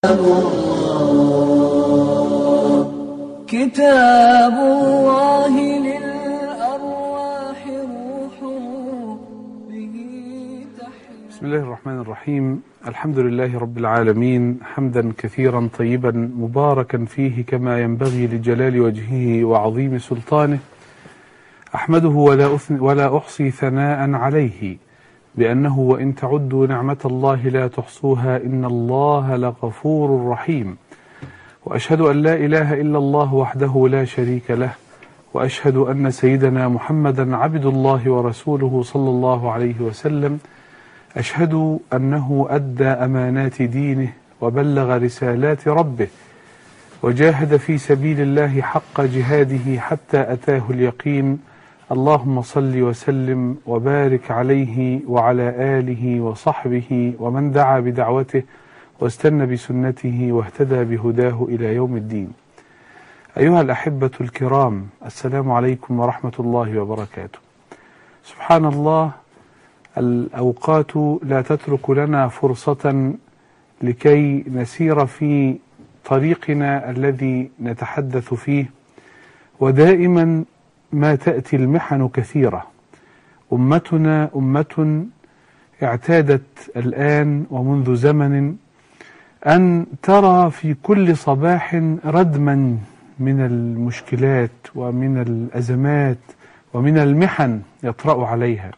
كتاب الله للأرواح روح به تحيا بسم الله الرحمن الرحيم الحمد لله رب العالمين حمدا كثيرا طيبا مباركا فيه كما ينبغي لجلال وجهه وعظيم سلطانه أحمده ولا, أثن ولا أحصي ثناء عليه بأنه وإن تعدوا نعمة الله لا تحصوها إن الله لغفور رحيم وأشهد أن لا إله إلا الله وحده لا شريك له وأشهد أن سيدنا محمدا عبد الله ورسوله صلى الله عليه وسلم أشهد أنه أدى أمانات دينه وبلغ رسالات ربه وجاهد في سبيل الله حق جهاده حتى أتاه اليقين اللهم صل وسلم وبارك عليه وعلى آله وصحبه ومن دعا بدعوته واستنى بسنته واهتدى بهداه إلى يوم الدين أيها الأحبة الكرام السلام عليكم ورحمة الله وبركاته سبحان الله الأوقات لا تترك لنا فرصة لكي نسير في طريقنا الذي نتحدث فيه ودائما ما تأتي المحن كثيرة أمتنا أمة اعتادت الآن ومنذ زمن أن ترى في كل صباح ردما من المشكلات ومن الأزمات ومن المحن يطرأ عليها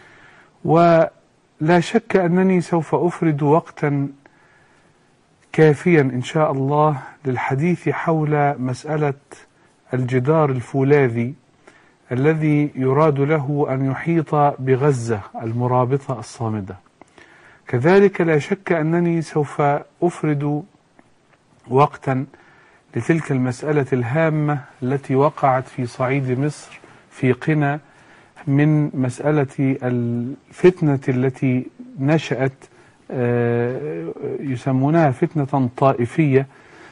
ولا شك أنني سوف أفرد وقتا كافيا إن شاء الله للحديث حول مسألة الجدار الفولاذي الذي يراد له أن يحيط بغزة المرابطة الصامدة كذلك لا شك أنني سوف أفرد وقتا لتلك المسألة الهامة التي وقعت في صعيد مصر في قنا من مسألة الفتنة التي نشأت يسمونها فتنة طائفية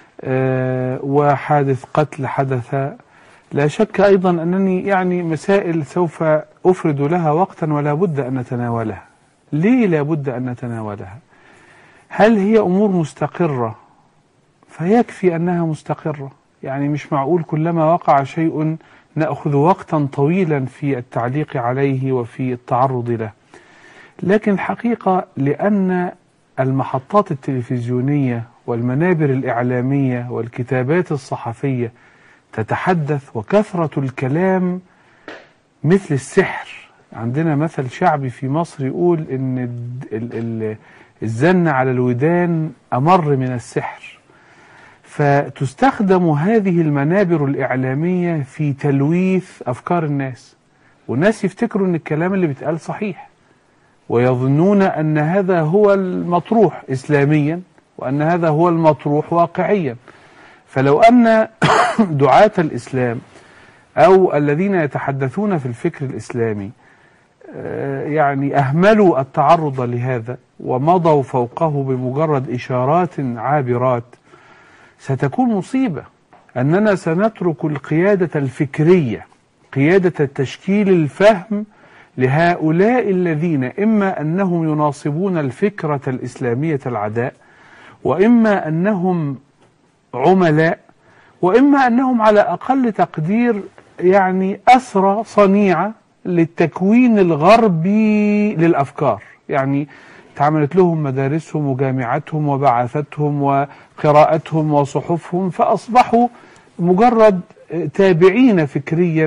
وحادث قتل حدث لا شك أيضا أنني يعني مسائل سوف أفرد لها وقتا ولا بد أن نتناولها ليه لا بد أن نتناولها هل هي أمور مستقرة فيكفي أنها مستقرة يعني مش معقول كلما وقع شيء نأخذ وقتا طويلا في التعليق عليه وفي التعرض له لكن الحقيقة لأن المحطات التلفزيونية والمنابر الإعلامية والكتابات الصحفية تتحدث وكثرة الكلام مثل السحر عندنا مثل شعبي في مصر يقول ان الزن على الودان امر من السحر فتستخدم هذه المنابر الاعلاميه في تلويث افكار الناس والناس يفتكروا ان الكلام اللي بيتقال صحيح ويظنون ان هذا هو المطروح اسلاميا وان هذا هو المطروح واقعيا فلو ان دعاة الاسلام او الذين يتحدثون في الفكر الاسلامي يعني أهملوا التعرض لهذا ومضوا فوقه بمجرد إشارات عابرات ستكون مصيبة أننا سنترك القيادة الفكرية قيادة تشكيل الفهم لهؤلاء الذين إما أنهم يناصبون الفكرة الإسلامية العداء وإما أنهم عملاء وإما أنهم على أقل تقدير يعني أسرى صنيعة للتكوين الغربي للأفكار يعني اتعملت لهم مدارسهم وجامعاتهم وبعثتهم وقراءتهم وصحفهم فأصبحوا مجرد تابعين فكريا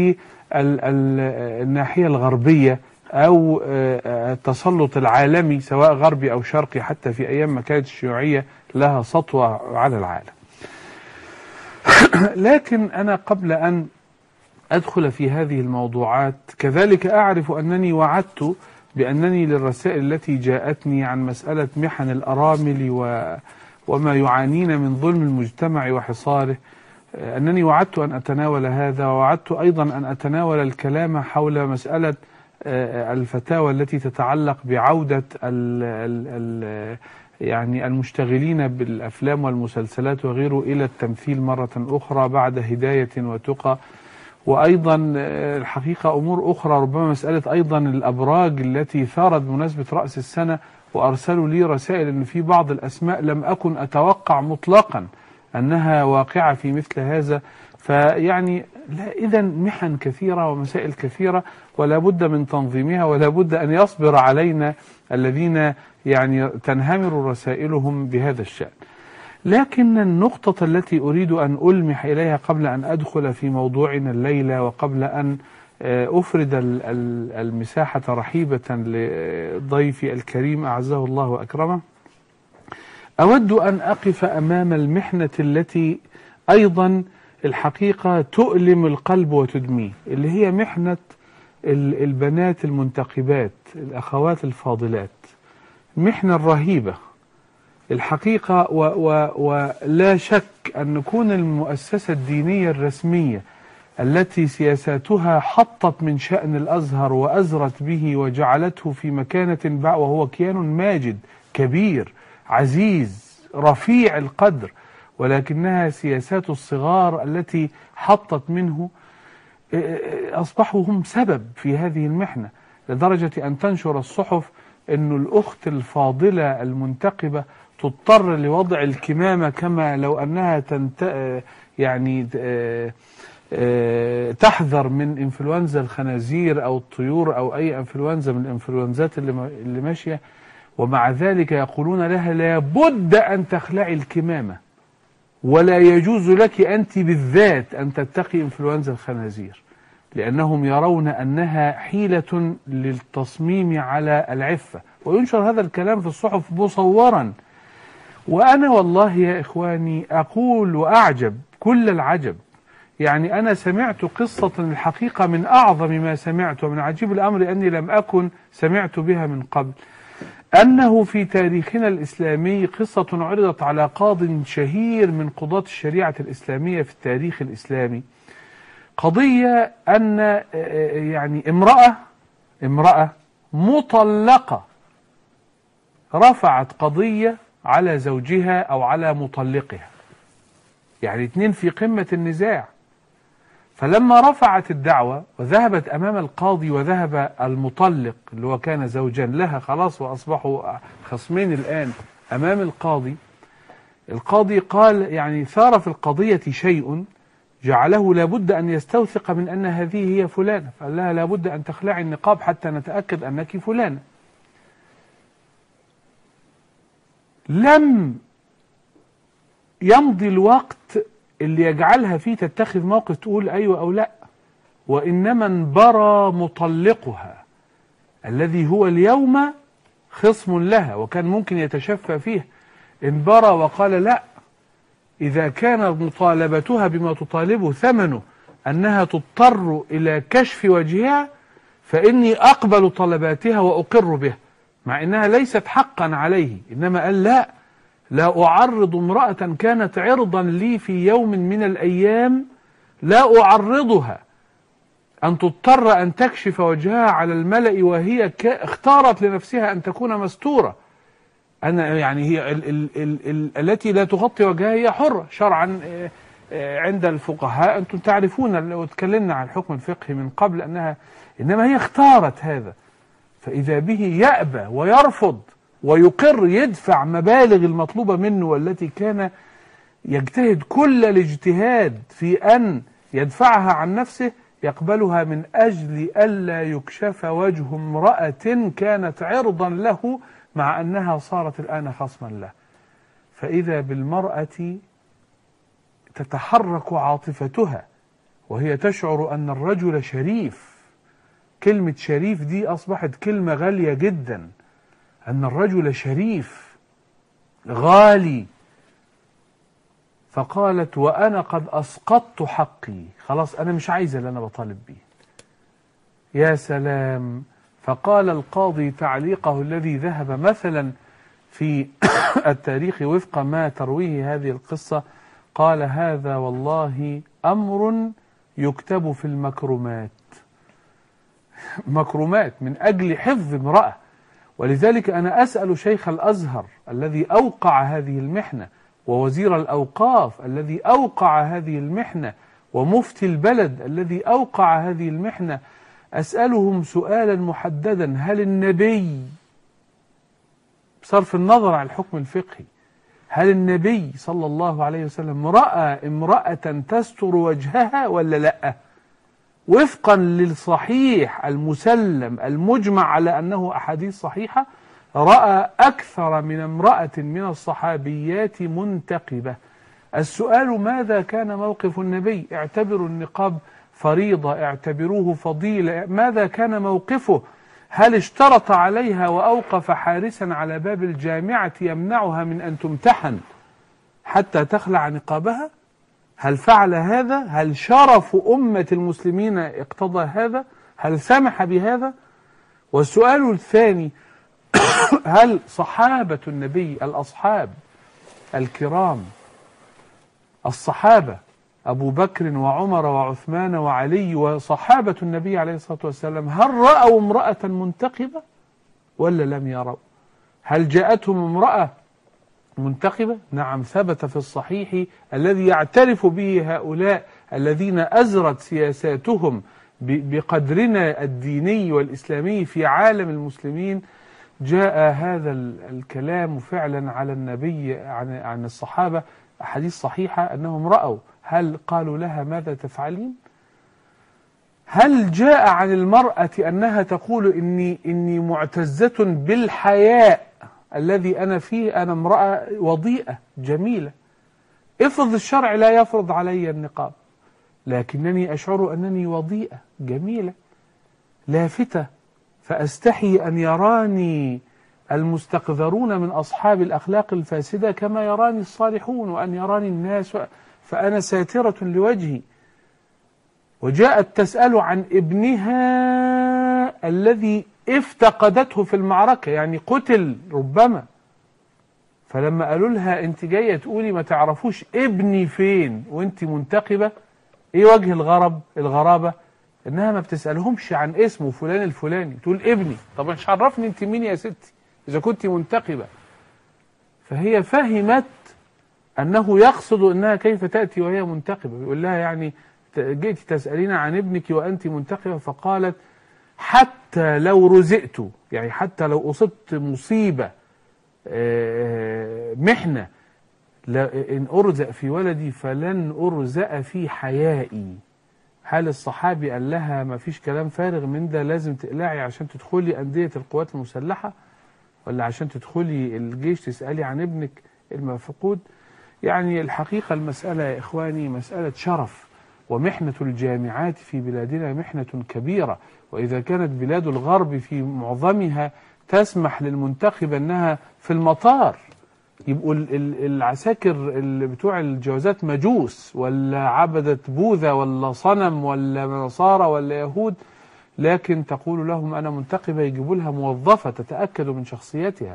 للناحية الغربية أو التسلط العالمي سواء غربي أو شرقي حتى في أيام ما كانت الشيوعية لها سطوة على العالم لكن أنا قبل أن أدخل في هذه الموضوعات كذلك أعرف أنني وعدت بأنني للرسائل التي جاءتني عن مسألة محن الأرامل و وما يعانين من ظلم المجتمع وحصاره أنني وعدت أن أتناول هذا ووعدت أيضا أن أتناول الكلام حول مسألة الفتاوى التي تتعلق بعودة ال ال ال يعني المشتغلين بالأفلام والمسلسلات وغيره إلى التمثيل مرة أخرى بعد هداية وتقى وأيضا الحقيقة أمور أخرى ربما مسألة أيضا الأبراج التي ثارت بمناسبة رأس السنة وأرسلوا لي رسائل أن في بعض الأسماء لم أكن أتوقع مطلقا أنها واقعة في مثل هذا فيعني لا إذا محن كثيرة ومسائل كثيرة ولا بد من تنظيمها ولا بد أن يصبر علينا الذين يعني تنهمر رسائلهم بهذا الشأن لكن النقطة التي أريد أن ألمح إليها قبل أن أدخل في موضوعنا الليلة وقبل أن آه، أفرد ال- ال- المساحة رحيبة لضيفي الكريم أعزه الله وأكرمه أود أن أقف أمام المحنة التي أيضا الحقيقة تؤلم القلب وتدميه اللي هي محنة ال- البنات المنتقبات الأخوات الفاضلات المحنة الرهيبة الحقيقة و و ولا شك أن نكون المؤسسة الدينية الرسمية التي سياساتها حطت من شأن الأزهر وأزرت به وجعلته في مكانة بع وهو كيان ماجد كبير عزيز رفيع القدر ولكنها سياسات الصغار التي حطت منه أصبحوا هم سبب في هذه المحنة لدرجة أن تنشر الصحف أن الأخت الفاضلة المنتقبة تضطر لوضع الكمامة كما لو أنها تنت... يعني آه، آه، تحذر من انفلونزا الخنازير أو الطيور أو أي انفلونزا من الانفلونزات اللي ما- اللي ماشية ومع ذلك يقولون لها لابد أن تخلعي الكمامة ولا يجوز لك أنت بالذات أن تتقي انفلونزا الخنازير لأنهم يرون أنها حيلة للتصميم على العفة وينشر هذا الكلام في الصحف مصورا وأنا والله يا إخواني أقول وأعجب كل العجب يعني أنا سمعت قصة الحقيقة من أعظم ما سمعت ومن عجيب الأمر أني لم أكن سمعت بها من قبل أنه في تاريخنا الإسلامي قصة عرضت على قاض شهير من قضاة الشريعة الإسلامية في التاريخ الإسلامي قضية أن آه، آه، يعني امرأة امرأة مطلقة رفعت قضية على زوجها أو على مطلقها يعني اتنين في قمة النزاع فلما رفعت الدعوة وذهبت أمام القاضي وذهب المطلق اللي هو كان زوجا لها خلاص وأصبحوا خصمين الآن أمام القاضي القاضي قال يعني ثار في القضية شيء جعله لابد أن يستوثق من أن هذه هي فلانة فقال لها لابد أن تخلعي النقاب حتى نتأكد أنك فلانة لم يمضي الوقت اللي يجعلها فيه تتخذ موقف تقول أيوة أو لا وإنما انبرى مطلقها الذي هو اليوم خصم لها وكان ممكن يتشفى فيه انبرى وقال لا إذا كان مطالبتها بما تطالبه ثمنه أنها تضطر إلى كشف وجهها فإني أقبل طلباتها وأقر بها مع إنها ليست حقا عليه إنما قال لا لا أعرض امرأة كانت عرضا لي في يوم من الأيام لا أعرضها أن تضطر أن تكشف وجهها على الملأ وهي ك... اختارت لنفسها أن تكون مستورة أنا يعني هي ال... ال... ال... ال... التي لا تغطي وجهها هي حرة شرعا آه، آه، عند الفقهاء أنتم تعرفون لو اتكلمنا عن الحكم الفقهي من قبل أنها إنما هي اختارت هذا فإذا به يأبى ويرفض ويقر يدفع مبالغ المطلوبة منه والتي كان يجتهد كل الاجتهاد في أن يدفعها عن نفسه يقبلها من أجل ألا يكشف وجه امرأة كانت عرضا له مع أنها صارت الآن خصما له فإذا بالمرأة تتحرك عاطفتها وهي تشعر أن الرجل شريف كلمة شريف دي أصبحت كلمة غالية جدا أن الرجل شريف غالي فقالت وأنا قد أسقطت حقي خلاص أنا مش عايزة اللي أنا بطالب بيه يا سلام فقال القاضي تعليقه الذي ذهب مثلا في التاريخ وفق ما ترويه هذه القصة قال هذا والله أمر يكتب في المكرمات مكرمات من أجل حفظ امرأة ولذلك أنا أسأل شيخ الأزهر الذي أوقع هذه المحنة ووزير الأوقاف الذي أوقع هذه المحنة ومفتي البلد الذي أوقع هذه المحنة أسألهم سؤالا محددا هل النبي بصرف النظر عن الحكم الفقهي هل النبي صلى الله عليه وسلم رأى امرأة تستر وجهها ولا لأ وفقا للصحيح المسلم المجمع على أنه أحاديث صحيحة رأى أكثر من امرأة من الصحابيات منتقبة السؤال ماذا كان موقف النبي اعتبروا النقاب فريضة اعتبروه فضيلة ماذا كان موقفه هل اشترط عليها وأوقف حارسا على باب الجامعة يمنعها من أن تمتحن حتى تخلع نقابها هل فعل هذا هل شرف أمة المسلمين اقتضى هذا هل سمح بهذا والسؤال الثاني هل صحابة النبي الأصحاب الكرام الصحابة أبو بكر وعمر وعثمان وعلي وصحابة النبي عليه الصلاة والسلام هل رأوا امرأة منتقبة ولا لم يروا هل جاءتهم امرأة منتقبة نعم ثبت في الصحيح الذي يعترف به هؤلاء الذين أزرت سياساتهم بقدرنا الديني والإسلامي في عالم المسلمين جاء هذا الكلام فعلا على النبي عن عن الصحابة أحاديث صحيحة أنهم رأوا هل قالوا لها ماذا تفعلين هل جاء عن المرأة أنها تقول إني, إني معتزة بالحياء الذي أنا فيه أنا امرأة وضيئة جميلة افرض الشرع لا يفرض علي النقاب لكنني أشعر أنني وضيئة جميلة لافتة فأستحي أن يراني المستقذرون من أصحاب الأخلاق الفاسدة كما يراني الصالحون وأن يراني الناس فأنا ساترة لوجهي وجاءت تسأل عن ابنها الذي افتقدته في المعركة يعني قتل ربما فلما قالوا لها انت جاية تقولي ما تعرفوش ابني فين وانت منتقبة ايه وجه الغرب الغرابة انها ما بتسألهمش عن اسمه فلان الفلاني تقول ابني طب مش عرفني انت مين يا ستي اذا كنت منتقبة فهي فهمت انه يقصد انها كيف تأتي وهي منتقبة بيقول لها يعني جئت تسألين عن ابنك وانت منتقبة فقالت حتى لو رزقت يعني حتى لو أصبت مصيبة محنة إن أرزق في ولدي فلن أرزق في حيائي هل الصحابي قال لها ما فيش كلام فارغ من ده لازم تقلعي عشان تدخلي أندية القوات المسلحة ولا عشان تدخلي الجيش تسألي عن ابنك المفقود يعني الحقيقة المسألة يا إخواني مسألة شرف ومحنة الجامعات في بلادنا محنة كبيرة وإذا كانت بلاد الغرب في معظمها تسمح للمنتخب أنها في المطار يبقوا العساكر اللي بتوع الجوازات مجوس ولا عبدة بوذا ولا صنم ولا نصارى ولا يهود لكن تقول لهم أنا منتقبة يجيبوا لها موظفة تتأكد من شخصيتها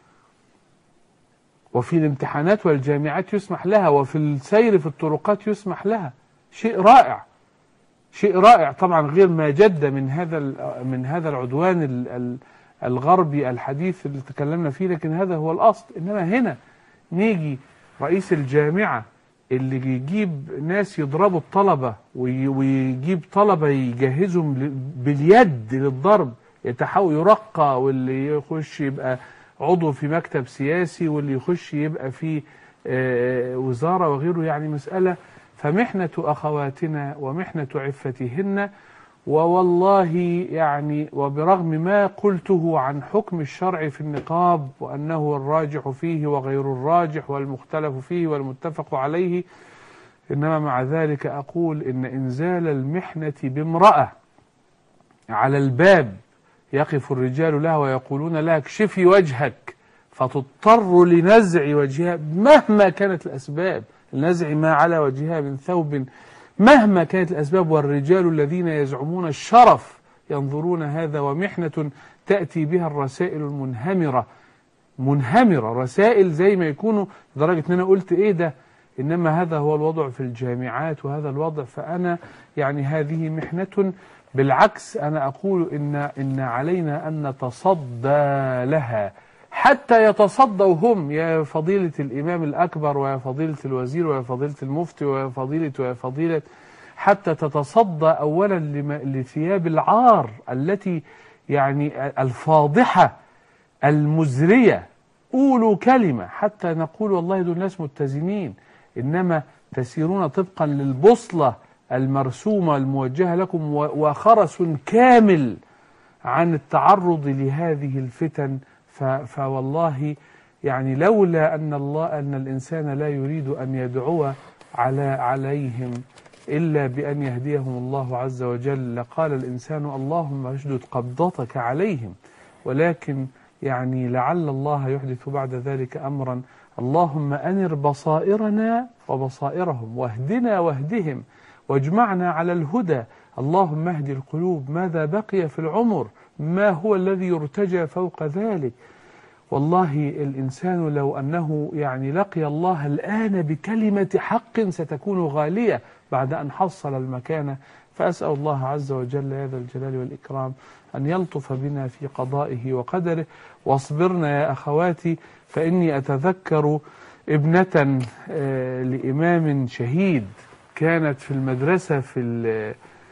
وفي الامتحانات والجامعات يسمح لها وفي السير في الطرقات يسمح لها شيء رائع شيء رائع طبعا غير ما جد من هذا من هذا العدوان الغربي الحديث اللي تكلمنا فيه لكن هذا هو الاصل انما هنا نيجي رئيس الجامعه اللي يجيب ناس يضربوا الطلبه ويجيب طلبه يجهزهم باليد للضرب يتحول يرقى واللي يخش يبقى عضو في مكتب سياسي واللي يخش يبقى في وزاره وغيره يعني مساله فمحنة أخواتنا ومحنة عفتهن ووالله يعني وبرغم ما قلته عن حكم الشرع في النقاب وأنه الراجح فيه وغير الراجح والمختلف فيه والمتفق عليه إنما مع ذلك أقول إن إنزال المحنة بامرأة على الباب يقف الرجال لها ويقولون لها اكشفي وجهك فتضطر لنزع وجهها مهما كانت الأسباب نزع ما على وجهها من ثوب مهما كانت الأسباب والرجال الذين يزعمون الشرف ينظرون هذا ومحنة تأتي بها الرسائل المنهمرة منهمرة رسائل زي ما يكونوا لدرجة ان انا قلت ايه ده انما هذا هو الوضع في الجامعات وهذا الوضع فانا يعني هذه محنة بالعكس انا اقول ان ان علينا ان نتصدى لها حتى يتصدوا هم يا فضيلة الإمام الأكبر ويا فضيلة الوزير ويا فضيلة المفتي ويا فضيلة ويا فضيلة حتى تتصدى أولا لثياب العار التي يعني الفاضحة المزرية قولوا كلمة حتى نقول والله دول ناس متزنين إنما تسيرون طبقا للبوصلة المرسومة الموجهة لكم و- وخرس كامل عن التعرض لهذه الفتن ف- فوالله يعني لولا أن الله أن الإنسان لا يريد أن يدعو على عليهم إلا بأن يهديهم الله عز وجل لقال الإنسان اللهم اشدد قبضتك عليهم ولكن يعني لعل الله يحدث بعد ذلك أمرا اللهم أنر بصائرنا وبصائرهم واهدنا واهدهم واجمعنا على الهدى اللهم اهد القلوب ماذا بقي في العمر ما هو الذي يرتجى فوق ذلك والله الإنسان لو أنه يعني لقي الله الآن بكلمة حق ستكون غالية بعد أن حصل المكانة فأسأل الله عز وجل يا ذا الجلال والإكرام أن يلطف بنا في قضائه وقدره واصبرنا يا أخواتي فإني أتذكر ابنة آه، لإمام شهيد كانت في المدرسة في ال-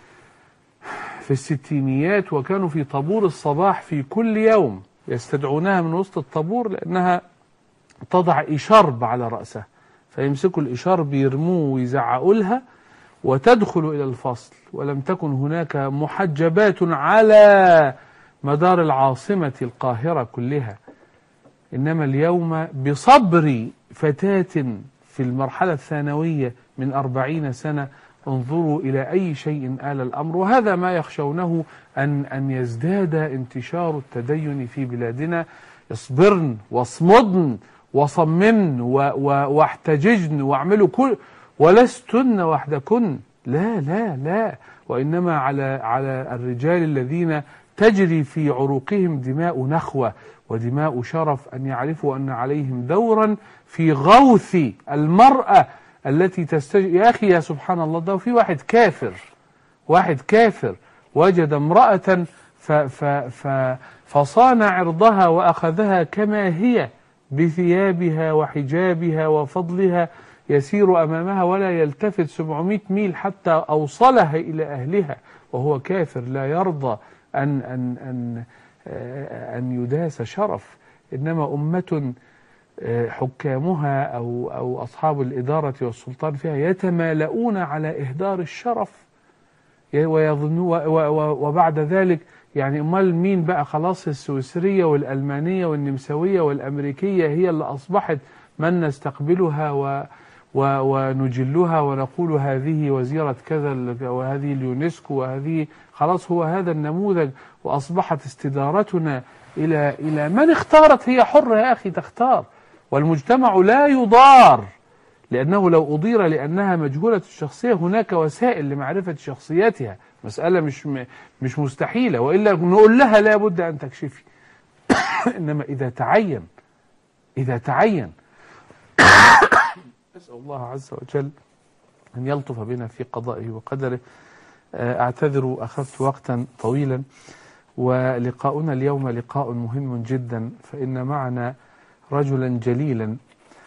في الستينيات وكانوا في طابور الصباح في كل يوم يستدعونها من وسط الطابور لأنها تضع إشارب على رأسها فيمسكوا الإشارب يرموه ويزعقوا لها وتدخل إلى الفصل ولم تكن هناك محجبات على مدار العاصمة القاهرة كلها إنما اليوم بصبر فتاة في المرحلة الثانوية من أربعين سنة انظروا إلى أي شيء آل الأمر وهذا ما يخشونه أن, أن يزداد انتشار التدين في بلادنا اصبرن واصمدن وصممن و- و- واحتججن واعملوا كل ولستن وحدكن لا لا لا وإنما على على الرجال الذين تجري في عروقهم دماء نخوة ودماء شرف أن يعرفوا أن عليهم دورا في غوث المرأة التي تستج... يا أخي يا سبحان الله ده في واحد كافر واحد كافر وجد امرأة ف... ف... ف... فصان عرضها وأخذها كما هي بثيابها وحجابها وفضلها يسير أمامها ولا يلتفت 700 ميل حتى أوصلها إلى أهلها وهو كافر لا يرضى أن, أن, أن, آه، أن يداس شرف إنما أمة آه، حكامها أو, أو أصحاب الإدارة والسلطان فيها يتمالؤون على إهدار الشرف ويظنوا و- و- وبعد ذلك يعني امال مين بقى خلاص السويسريه والالمانيه والنمساويه والامريكيه هي اللي اصبحت من نستقبلها و و ونجلها ونقول هذه وزيرة كذا ال- وهذه اليونسكو وهذه خلاص هو هذا النموذج وأصبحت استدارتنا إلى إلى من اختارت هي حرة يا أخي تختار والمجتمع لا يضار لأنه لو أضير لأنها مجهولة الشخصية هناك وسائل لمعرفة شخصيتها مسألة مش م- مش مستحيلة وإلا نقول لها لا بد أن تكشفي إنما إذا تعين إذا تعين أسأل الله عز وجل أن يلطف بنا في قضائه وقدره آه، أعتذر أخذت وقتا طويلا ولقاؤنا اليوم لقاء مهم جدا فإن معنا رجلا جليلا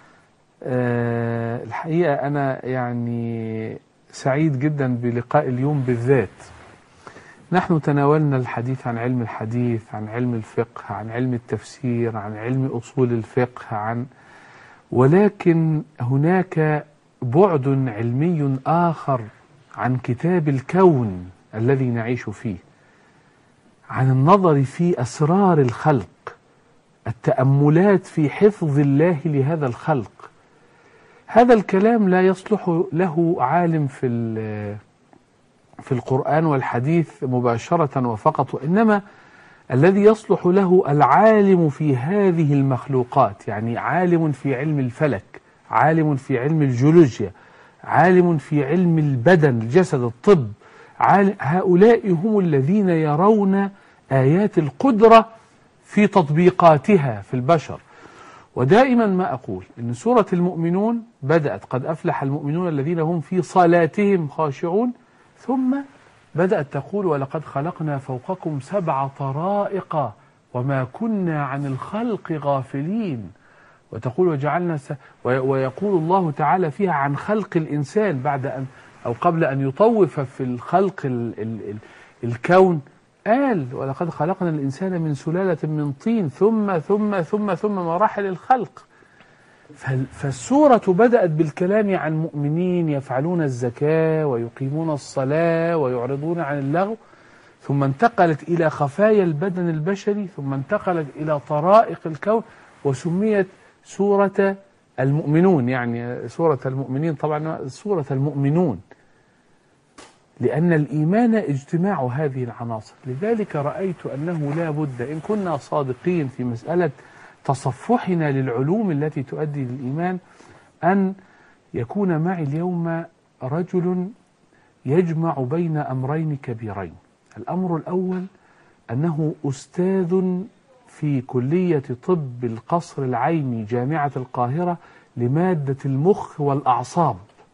آه، الحقيقة أنا يعني سعيد جدا بلقاء اليوم بالذات نحن تناولنا الحديث عن علم الحديث عن علم الفقه عن علم التفسير عن علم أصول الفقه عن ولكن هناك بعد علمي آخر عن كتاب الكون الذي نعيش فيه عن النظر في أسرار الخلق التأملات في حفظ الله لهذا الخلق هذا الكلام لا يصلح له عالم في ال- في القرآن والحديث مباشرة وفقط وإنما الذي يصلح له العالم في هذه المخلوقات يعني عالم في علم الفلك عالم في علم الجيولوجيا عالم في علم البدن الجسد الطب عال- هؤلاء هم الذين يرون آيات القدرة في تطبيقاتها في البشر ودائما ما أقول إن سورة المؤمنون بدأت قد أفلح المؤمنون الذين هم في صلاتهم خاشعون ثم بدأت تقول ولقد خلقنا فوقكم سبع طرائق وما كنا عن الخلق غافلين وتقول وجعلنا س... وي- ويقول الله تعالى فيها عن خلق الإنسان بعد أن أو قبل أن يطوف في الخلق ال... ال... ال... الكون قال ولقد خلقنا الإنسان من سلالة من طين ثم ثم ثم ثم مراحل الخلق فال- فالسورة بدأت بالكلام عن مؤمنين يفعلون الزكاة ويقيمون الصلاة ويعرضون عن اللغو ثم انتقلت إلى خفايا البدن البشري ثم انتقلت إلى طرائق الكون وسميت سورة المؤمنون يعني سورة المؤمنين طبعا سورة المؤمنون لأن الإيمان اجتماع هذه العناصر لذلك رأيت أنه لا بد إن كنا صادقين في مسألة تصفحنا للعلوم التي تؤدي للإيمان أن يكون معي اليوم رجل يجمع بين أمرين كبيرين الأمر الأول أنه أستاذ في كلية طب القصر العيني جامعة القاهرة لمادة المخ والأعصاب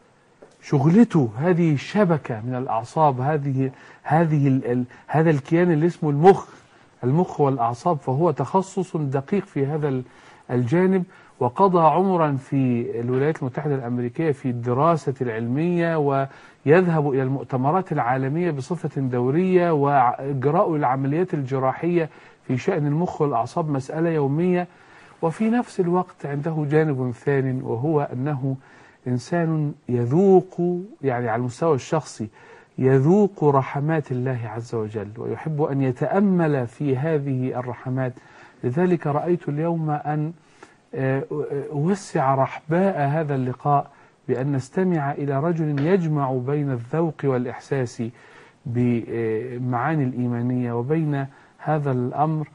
شغلته هذه الشبكة من الأعصاب هذه هذه ال ال هذا الكيان اللي اسمه المخ المخ والأعصاب فهو تخصص دقيق في هذا ال- الجانب وقضى عمرا في الولايات المتحدة الأمريكية في الدراسة العلمية ويذهب إلى المؤتمرات العالمية بصفة دورية وإجراء العمليات الجراحية في شأن المخ والأعصاب مسألة يومية وفي نفس الوقت عنده جانب ثان وهو أنه إنسان يذوق يعني على المستوى الشخصي يذوق رحمات الله عز وجل ويحب أن يتأمل في هذه الرحمات لذلك رأيت اليوم أن آه، أوسع رحباء هذا اللقاء بأن نستمع إلى رجل يجمع بين الذوق والإحساس بمعاني الإيمانية وبين هذا الأمر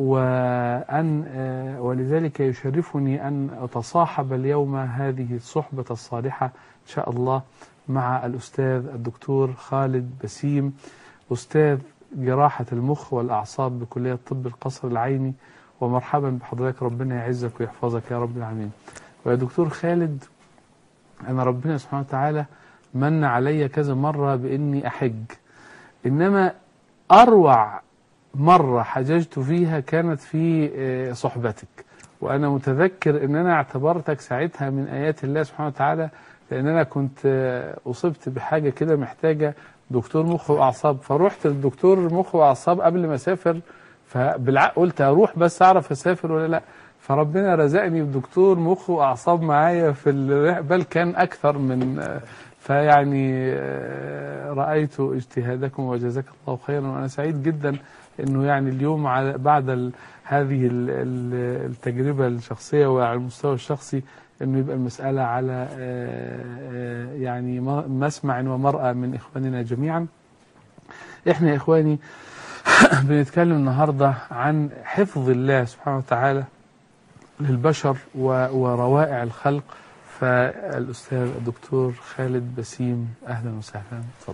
وأن آه، ولذلك يشرفني أن أتصاحب اليوم هذه الصحبة الصالحة إن شاء الله مع الأستاذ الدكتور خالد بسيم أستاذ جراحة المخ والأعصاب بكلية طب القصر العيني ومرحبا بحضرتك ربنا يعزك ويحفظك يا رب العالمين ويا دكتور خالد أنا ربنا سبحانه وتعالى من علي كذا مرة بإني أحج إنما أروع مرة حججت فيها كانت في آه، صحبتك وأنا متذكر إن أنا اعتبرتك ساعتها من آيات الله سبحانه وتعالى لأن أنا كنت آه، أصبت بحاجة كده محتاجة دكتور مخ وأعصاب فروحت للدكتور مخ وأعصاب قبل ما أسافر فبالعقل قلت أروح بس أعرف أسافر ولا لأ فربنا رزقني بدكتور مخ وأعصاب معايا في الرح- بل كان أكثر من آه، فيعني آه، رأيت اجتهادكم وجزاك الله خيرا وأنا سعيد جدا انه يعني اليوم على بعد ال هذه ال ال التجربه الشخصيه وعلى المستوى الشخصي انه يبقى المساله على آه، آه، يعني م- مسمع ومرأى من اخواننا جميعا. احنا يا اخواني بنتكلم النهارده عن حفظ الله سبحانه وتعالى للبشر و- وروائع الخلق فالاستاذ الدكتور خالد بسيم اهلا وسهلا اتفضل.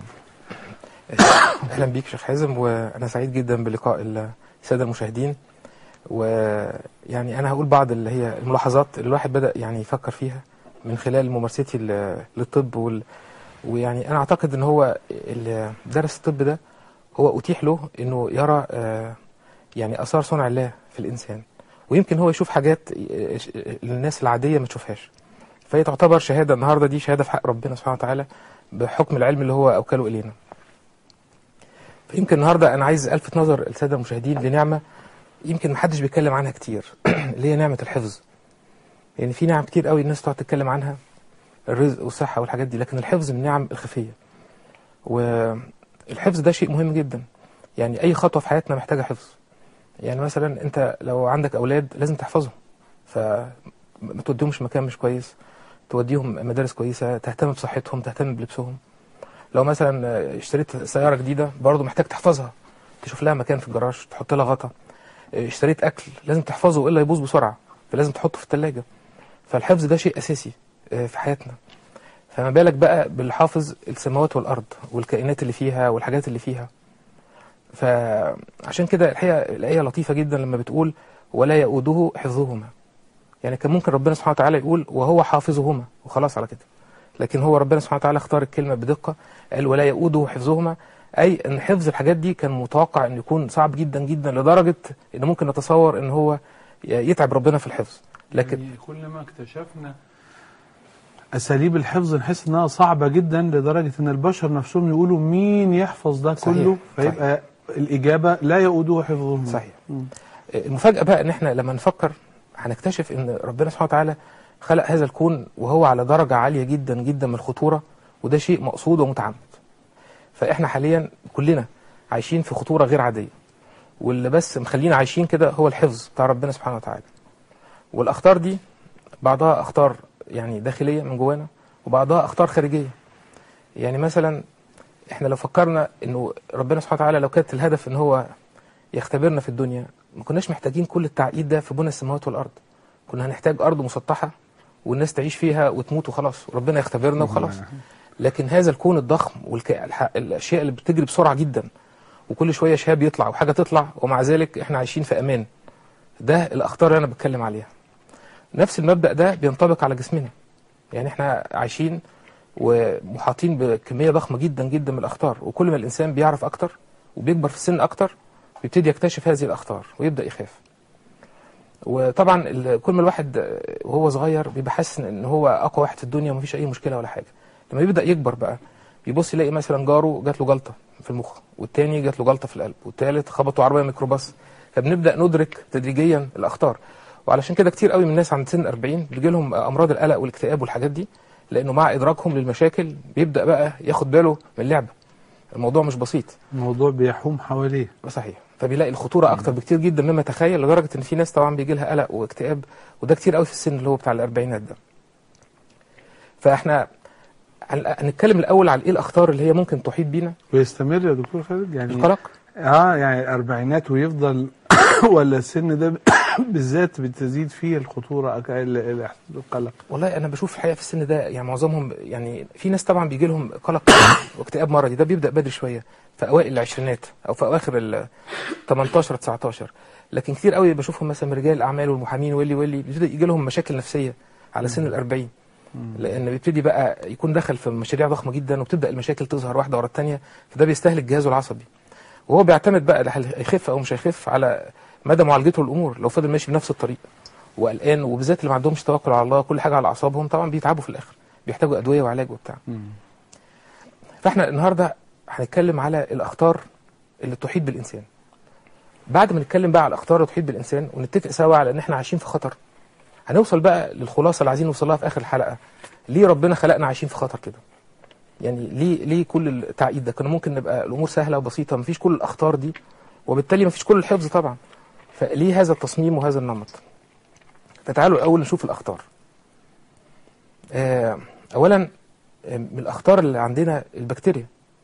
اهلا بيك شيخ حازم وانا سعيد جدا بلقاء الساده المشاهدين ويعني انا هقول بعض اللي هي الملاحظات اللي الواحد بدا يعني يفكر فيها من خلال ممارستي ل- للطب وال ويعني انا اعتقد ان هو اللي درس الطب ده هو اتيح له انه يرى آه، يعني اثار صنع الله في الانسان ويمكن هو يشوف حاجات آه، الناس العاديه ما تشوفهاش فهي تعتبر شهاده النهارده دي شهاده في حق ربنا سبحانه وتعالى بحكم العلم اللي هو اوكله الينا فيمكن النهارده انا عايز الفت نظر الساده المشاهدين لنعمه يمكن محدش بيتكلم عنها كتير اللي هي نعمه الحفظ يعني في نعم كتير قوي الناس تقعد تتكلم عنها الرزق والصحه والحاجات دي لكن الحفظ من النعم الخفيه والحفظ ده شيء مهم جدا يعني اي خطوه في حياتنا محتاجه حفظ يعني مثلا انت لو عندك اولاد لازم تحفظهم فما توديهمش مكان مش كويس توديهم مدارس كويسه تهتم بصحتهم تهتم بلبسهم لو مثلا اشتريت سياره جديده برضه محتاج تحفظها تشوف لها مكان في الجراج تحط لها غطا اشتريت اكل لازم تحفظه والا يبوظ بسرعه فلازم تحطه في الثلاجه فالحفظ ده شيء اساسي اه، في حياتنا فما بالك بقى بالحافظ السماوات والارض والكائنات اللي فيها والحاجات اللي فيها فعشان كده الحقيقه الايه لطيفه جدا لما بتقول ولا يؤوده حفظهما يعني كان ممكن ربنا سبحانه وتعالى يقول وهو حافظهما وخلاص على كده لكن هو ربنا سبحانه وتعالى اختار الكلمه بدقه قال ولا يؤوده حفظهما اي ان حفظ الحاجات دي كان متوقع ان يكون صعب جدا جدا لدرجه ان ممكن نتصور ان هو يتعب ربنا في الحفظ لكن يعني كلما اكتشفنا اساليب الحفظ نحس انها صعبه جدا لدرجه ان البشر نفسهم يقولوا مين يحفظ ده صحيح، كله صحيح. فيبقى الإجابة لا يؤوده حفظهما صحيح مم. المفاجأة بقى ان احنا لما نفكر هنكتشف ان ربنا سبحانه وتعالى خلق هذا الكون وهو على درجة عالية جدا جدا من الخطورة وده شيء مقصود ومتعمد فاحنا حاليا كلنا عايشين في خطورة غير عادية واللي بس مخلينا عايشين كده هو الحفظ بتاع ربنا سبحانه وتعالى والاخطار دي بعضها اخطار يعني داخلية من جوانا وبعضها اخطار خارجية يعني مثلا احنا لو فكرنا انه ربنا سبحانه وتعالى لو كانت الهدف ان هو يختبرنا في الدنيا ما كناش محتاجين كل التعقيد ده في بنى السماوات والارض كنا هنحتاج ارض مسطحه والناس تعيش فيها وتموت وخلاص وربنا يختبرنا وخلاص لكن هذا الكون الضخم والاشياء اللي بتجري بسرعه جدا وكل شويه شهاب يطلع وحاجه تطلع ومع ذلك احنا عايشين في امان ده الاخطار اللي انا بتكلم عليها نفس المبدا ده بينطبق على جسمنا يعني احنا عايشين ومحاطين بكميه ضخمه جدا جدا من الاخطار وكل ما الانسان بيعرف اكتر وبيكبر في السن اكتر بيبتدي يكتشف هذه الاخطار ويبدا يخاف وطبعا ال- كل ما الواحد وهو صغير بيبقى حاسس ان هو اقوى واحد في الدنيا ومفيش اي مشكله ولا حاجه لما يبدا يكبر بقى يبص يلاقي مثلا جاره جات له جلطه في المخ والتاني جات له جلطه في القلب والتالت خبطوا عربيه ميكروباص فبنبدا ندرك تدريجيا الاخطار وعلشان كده كتير قوي من الناس عند سن 40 بيجي لهم امراض القلق والاكتئاب والحاجات دي لانه مع ادراكهم للمشاكل بيبدا بقى ياخد باله من اللعبه الموضوع مش بسيط الموضوع بيحوم حواليه صحيح فبيلاقي الخطوره اكتر بكتير جدا مما تخيل لدرجه ان في ناس طبعا بيجي لها قلق واكتئاب وده كتير قوي في السن اللي هو بتاع الاربعينات ده فاحنا هن- هنتكلم الاول على ايه الاخطار اللي هي ممكن تحيط بينا ويستمر يا دكتور خالد يعني القلق اه يعني الاربعينات ويفضل ولا السن ده بالذات بتزيد فيه الخطوره أك- ال- ال- القلق والله انا بشوف الحقيقه في السن ده يعني معظمهم يعني في ناس طبعا بيجي لهم قلق واكتئاب مرضي ده بيبدا بدري شويه في اوائل العشرينات او في اواخر ال 18 19 لكن كتير قوي بشوفهم مثلا من رجال الاعمال والمحامين واللي واللي بيبتدي يجي لهم مشاكل نفسيه على سن ال 40 لان بيبتدي بقى يكون دخل في مشاريع ضخمه جدا وبتبدا المشاكل تظهر واحده ورا الثانيه فده بيستهلك جهازه العصبي وهو بيعتمد بقى هل هيخف او مش هيخف على مدى معالجته للامور لو فضل ماشي بنفس الطريق وقلقان وبالذات اللي ما عندهمش توكل على الله كل حاجه على اعصابهم طبعا بيتعبوا في الاخر بيحتاجوا ادويه وعلاج وبتاع مم. فاحنا النهارده هنتكلم على الاخطار اللي تحيط بالانسان بعد ما نتكلم بقى على الاخطار اللي تحيط بالانسان ونتفق سوا على ان احنا عايشين في خطر هنوصل بقى للخلاصه اللي عايزين نوصلها في اخر الحلقه ليه ربنا خلقنا عايشين في خطر كده يعني ليه ليه كل التعقيد ده كان ممكن نبقى الامور سهله وبسيطه مفيش كل الاخطار دي وبالتالي مفيش كل الحفظ طبعا فليه هذا التصميم وهذا النمط فتعالوا الاول نشوف الاخطار آه، اولا آه، من الاخطار اللي عندنا البكتيريا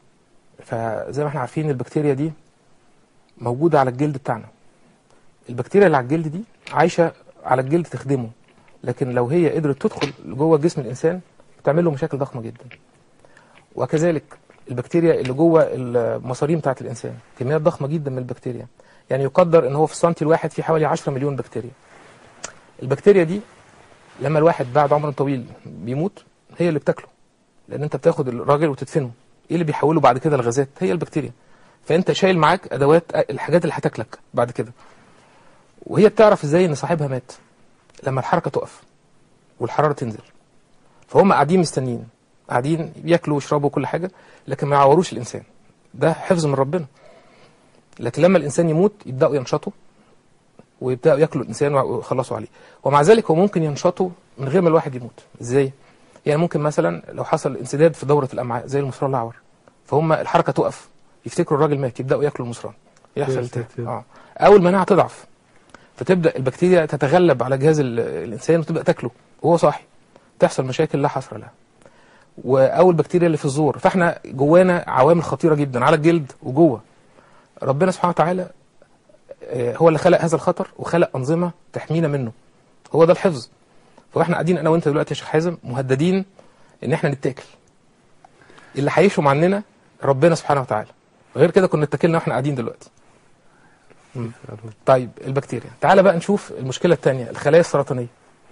فزي ما احنا عارفين البكتيريا دي موجوده على الجلد بتاعنا البكتيريا اللي على الجلد دي عايشه على الجلد تخدمه لكن لو هي قدرت تدخل جوه جسم الانسان بتعمل له مشاكل ضخمه جدا وكذلك البكتيريا اللي جوه المصارين بتاعت الانسان كميات ضخمه جدا من البكتيريا يعني يقدر ان هو في السنتي الواحد في حوالي 10 مليون بكتيريا البكتيريا دي لما الواحد بعد عمر طويل بيموت هي اللي بتاكله لان انت بتاخد الراجل وتدفنه ايه اللي بيحوله بعد كده الغازات هي البكتيريا فانت شايل معاك ادوات الحاجات اللي هتاكلك بعد كده وهي بتعرف ازاي ان صاحبها مات لما الحركه تقف والحراره تنزل فهم قاعدين مستنيين قاعدين ياكلوا ويشربوا كل حاجه لكن ما يعوروش الانسان ده حفظ من ربنا لكن لما الانسان يموت يبداوا ينشطوا ويبداوا ياكلوا الانسان ويخلصوا عليه ومع ذلك هو ممكن ينشطوا من غير ما الواحد يموت ازاي يعني ممكن مثلا لو حصل انسداد في دوره الامعاء زي المصران الاعور فهم الحركه تقف يفتكروا الراجل مات يبداوا ياكلوا المصران يا يحصل ساتر. التهاب اه اول مناعه تضعف فتبدا البكتيريا تتغلب على جهاز ال- الانسان وتبدا تاكله وهو صاحي تحصل مشاكل لا حصر لها او البكتيريا اللي في الزور فاحنا جوانا عوامل خطيره جدا على الجلد وجوه ربنا سبحانه وتعالى آه، هو اللي خلق هذا الخطر وخلق انظمه تحمينا منه هو ده الحفظ فاحنا قاعدين انا وانت دلوقتي يا شيخ حازم مهددين ان احنا نتاكل اللي هيشهم عننا ربنا سبحانه وتعالى غير كده كنا اتكلنا واحنا قاعدين دلوقتي مم. طيب البكتيريا تعال بقى نشوف المشكله الثانيه الخلايا السرطانيه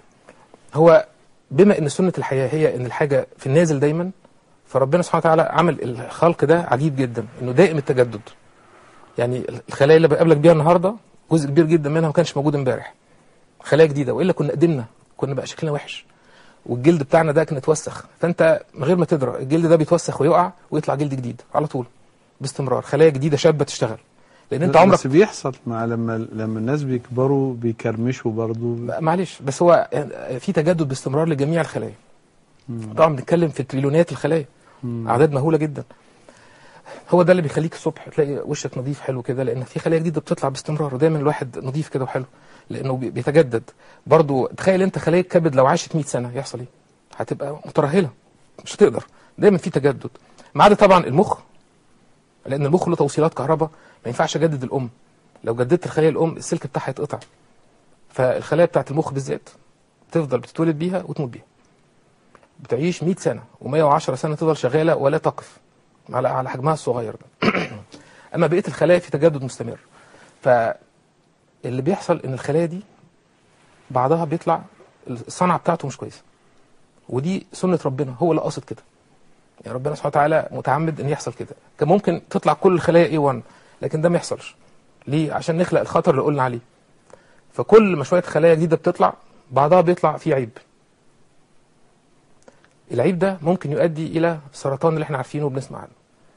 هو بما ان سنه الحياه هي ان الحاجه في النازل دايما فربنا سبحانه وتعالى عمل الخلق ده عجيب جدا انه دائم التجدد يعني الخلايا اللي بقابلك بيها النهارده جزء كبير جدا منها ما كانش موجود امبارح خلايا جديده والا كنا قدمنا كنا بقى شكلنا وحش والجلد بتاعنا ده كان اتوسخ فانت من غير ما تدرى الجلد ده بيتوسخ ويقع ويطلع جلد جديد على طول باستمرار خلايا جديده شابه تشتغل لان انت عمرك بس بيحصل مع لما لما الناس بيكبروا بيكرمشوا برضو معلش بس هو في تجدد باستمرار لجميع الخلايا طبعا بنتكلم في تريليونات الخلايا اعداد مهوله جدا هو ده اللي بيخليك الصبح تلاقي وشك نظيف حلو كده لان في خلايا جديده بتطلع باستمرار ودايما الواحد نظيف كده وحلو لانه بي- بيتجدد برضو تخيل انت خلايا الكبد لو عاشت 100 سنه يحصل ايه هتبقى مترهله مش هتقدر دايما في تجدد ما عدا طبعا المخ لان المخ له توصيلات كهرباء ما ينفعش اجدد الام لو جددت الخلايا الام السلك بتاعها يتقطع فالخلايا بتاعت المخ بالذات تفضل بتتولد بيها وتموت بيها بتعيش 100 سنه و110 سنه تفضل شغاله ولا تقف على على حجمها الصغير ده اما بقيه الخلايا في تجدد مستمر فاللي بيحصل ان الخلايا دي بعضها بيطلع الصنعه بتاعته مش كويسه ودي سنه ربنا هو اللي قاصد كده يعني ربنا سبحانه وتعالى متعمد ان يحصل كده كان ممكن تطلع كل الخلايا A1 لكن ده ما يحصلش ليه عشان نخلق الخطر اللي قلنا عليه فكل ما شويه خلايا جديده بتطلع بعضها بيطلع فيه عيب العيب ده ممكن يؤدي الى السرطان اللي احنا عارفينه وبنسمع عنه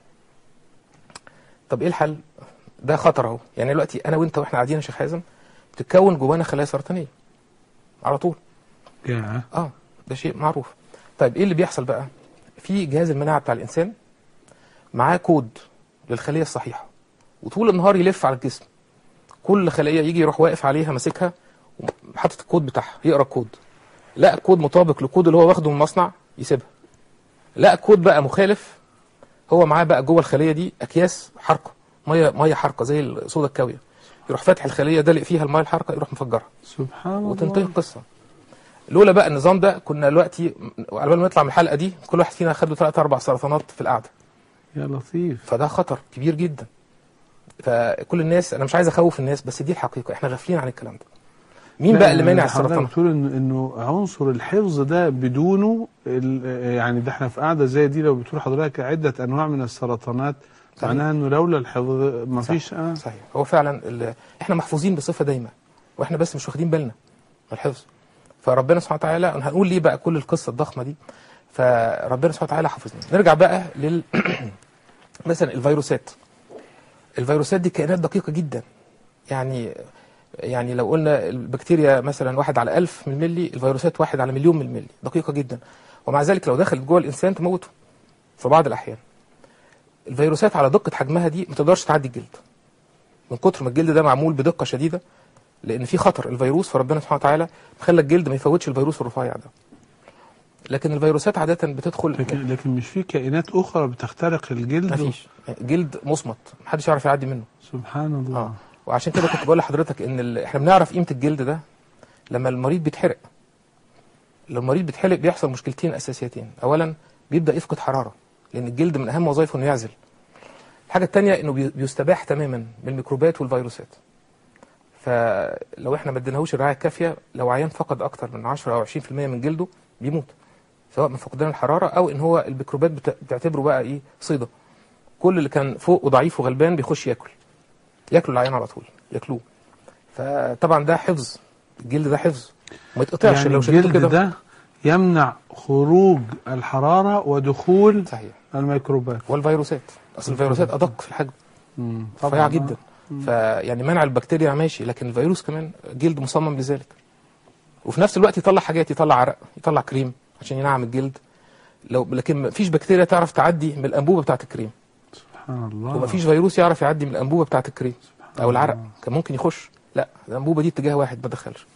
طب ايه الحل ده خطر اهو يعني دلوقتي انا وانت واحنا قاعدين يا شيخ حازم بتتكون جوانا خلايا سرطانيه على طول يا اه ده شيء معروف طيب ايه اللي بيحصل بقى في جهاز المناعه بتاع الانسان معاه كود للخليه الصحيحه وطول النهار يلف على الجسم كل خليه يجي يروح واقف عليها ماسكها وحاطط الكود بتاعها يقرا الكود لا الكود مطابق للكود اللي هو واخده من المصنع يسيبها لا الكود بقى مخالف هو معاه بقى جوه الخليه دي اكياس حارقه ميه ميه حارقه زي الصودا الكاويه يروح فاتح الخليه دلق فيها الميه الحارقه يروح مفجرها سبحان وتنتهي الله القصه لولا بقى النظام ده كنا دلوقتي على بال ما نطلع من الحلقه دي كل واحد فينا خد له ثلاث اربع سرطانات في القعده يا لطيف فده خطر كبير جدا فكل الناس انا مش عايز اخوف الناس بس دي الحقيقه احنا غافلين عن الكلام ده مين لا، بقى اللي مانع ده حضرتك السرطان بتقول انه انه عنصر الحفظ ده بدونه ال- يعني ده احنا في قاعده زي دي لو بتقول حضرتك عده انواع من السرطانات صحيح. معناها انه لولا الحفظ ما فيش اه صحيح هو فعلا ال- احنا محفوظين بصفه دايمه واحنا بس مش واخدين بالنا من الحفظ فربنا سبحانه وتعالى هنقول ليه بقى كل القصه الضخمه دي فربنا سبحانه وتعالى حافظنا نرجع بقى لل مثلا الفيروسات الفيروسات دي كائنات دقيقه جدا يعني يعني لو قلنا البكتيريا مثلا واحد على ألف من الملي الفيروسات واحد على مليون من الملي دقيقه جدا ومع ذلك لو دخلت جوه الانسان تموته في بعض الاحيان الفيروسات على دقه حجمها دي ما تقدرش تعدي الجلد من كتر ما الجلد ده معمول بدقه شديده لان في خطر الفيروس فربنا سبحانه وتعالى خلى الجلد ما يفوتش الفيروس الرفيع ده لكن الفيروسات عاده بتدخل لكن لكن مش في كائنات اخرى بتخترق الجلد مفيش جلد مصمت محدش يعرف يعدي منه سبحان الله اه وعشان كده كنت بقول لحضرتك ان ال... احنا بنعرف قيمه الجلد ده لما المريض بيتحرق لو المريض بيتحرق بيحصل مشكلتين اساسيتين اولا بيبدا يفقد حراره لان الجلد من اهم وظائفه انه يعزل الحاجه الثانيه انه بي- بيستباح تماما من الميكروبات والفيروسات فلو احنا ما اديناهوش الرعايه الكافيه لو عيان فقد اكتر من 10 او 20% من جلده بيموت سواء من فقدان الحراره او ان هو الميكروبات بت- بتعتبره بقى ايه صيده كل اللي كان فوق وضعيف وغلبان بيخش ياكل ياكلوا العيان على طول ياكلوه فطبعا ده حفظ الجلد ده حفظ ما يتقطعش يعني لو شلته الجلد كده ده يمنع خروج الحراره ودخول صحيح الميكروبات والفيروسات اصل الفيروسات ادق في الحجم مم. رفيعه جدا فيعني منع البكتيريا ماشي لكن الفيروس كمان جلد مصمم لذلك وفي نفس الوقت يطلع حاجات يطلع عرق يطلع كريم عشان ينعم الجلد لو لكن مفيش بكتيريا تعرف تعدي من الانبوبه بتاعه الكريم سبحان الله ومفيش فيروس يعرف يعدي من الانبوبه بتاعه الكريم او العرق الله. كان ممكن يخش لا الانبوبه دي اتجاه واحد ما دخلش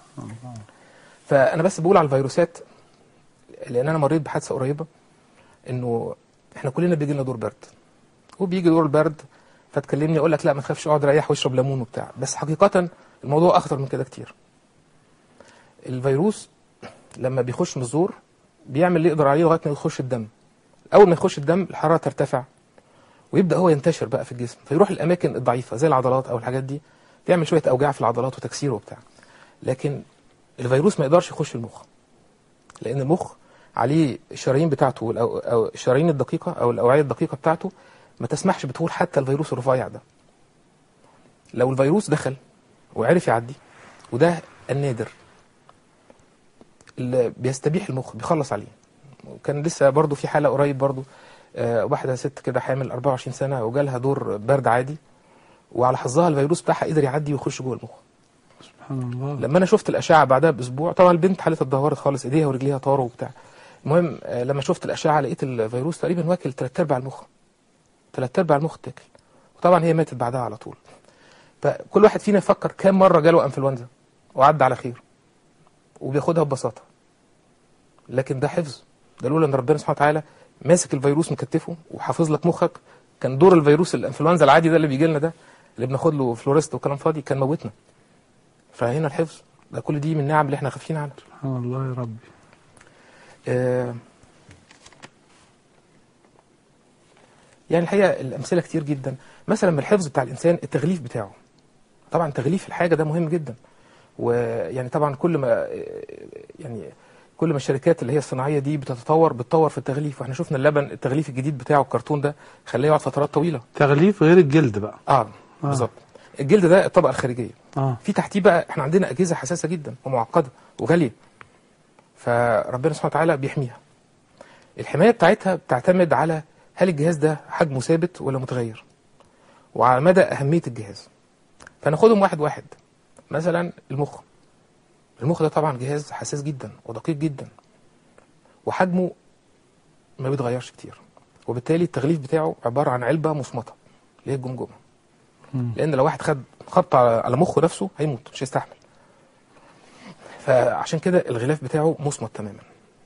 فانا بس بقول على الفيروسات لان انا مريت بحادثه قريبه انه احنا كلنا بيجي لنا دور برد وبيجي دور البرد فتكلمني اقول لك لا ما تخافش اقعد ريح واشرب ليمون وبتاع بس حقيقه الموضوع اخطر من كده كتير الفيروس لما بيخش من الزور بيعمل اللي يقدر عليه لغايه ما يخش الدم اول ما يخش الدم الحراره ترتفع ويبدا هو ينتشر بقى في الجسم فيروح الاماكن الضعيفه زي العضلات او الحاجات دي تعمل شويه اوجاع في العضلات وتكسير وبتاع لكن الفيروس ما يقدرش يخش المخ لان المخ عليه الشرايين بتاعته والأو- او الشرايين الدقيقه او الاوعيه الدقيقه بتاعته ما تسمحش بدخول حتى الفيروس الرفيع ده لو الفيروس دخل وعرف يعدي وده النادر اللي بيستبيح المخ بيخلص عليه وكان لسه برضو في حاله قريب برضو آه، واحده ست كده حامل 24 سنه وجالها دور برد عادي وعلى حظها الفيروس بتاعها قدر يعدي ويخش جوه المخ سبحان الله لما انا شفت الاشعه بعدها باسبوع طبعا البنت حالتها اتدهورت خالص ايديها ورجليها طاروا وبتاع المهم آه، لما شفت الاشعه لقيت الفيروس تقريبا واكل ثلاث ارباع المخ ثلاث ارباع المخ اتاكل وطبعا هي ماتت بعدها على طول فكل واحد فينا يفكر كام مره جاله انفلونزا وعدى على خير وبياخدها ببساطه لكن ده حفظ ده لولا ان ربنا سبحانه وتعالى ماسك الفيروس مكتفه وحافظ لك مخك كان دور الفيروس الانفلونزا العادي ده اللي بيجي لنا ده اللي بناخد له فلوريست وكلام فاضي كان موتنا فهنا الحفظ ده كل دي من النعم اللي احنا خافين عنها سبحان الله يا ربي آه، يعني الحقيقه الامثله كتير جدا مثلا من الحفظ بتاع الانسان التغليف بتاعه طبعا تغليف الحاجه ده مهم جدا ويعني طبعا كل ما آه، يعني كل ما الشركات اللي هي الصناعيه دي بتتطور بتطور في التغليف واحنا شفنا اللبن التغليف الجديد بتاعه الكرتون ده خلاه يقعد فترات طويله تغليف غير الجلد بقى اه بالظبط الجلد ده الطبقه الخارجيه اه في تحتيه بقى احنا عندنا اجهزه حساسه جدا ومعقده وغاليه فربنا سبحانه وتعالى بيحميها الحمايه بتاعتها بتعتمد على هل الجهاز ده حجمه ثابت ولا متغير وعلى مدى اهميه الجهاز فناخدهم واحد واحد مثلا المخ المخ ده طبعا جهاز حساس جدا ودقيق جدا وحجمه ما بيتغيرش كتير وبالتالي التغليف بتاعه عباره عن علبه مصمته اللي هي الجمجمه مم. لان لو واحد خد خبط على على مخه نفسه هيموت مش هيستحمل فعشان كده الغلاف بتاعه مصمت تماما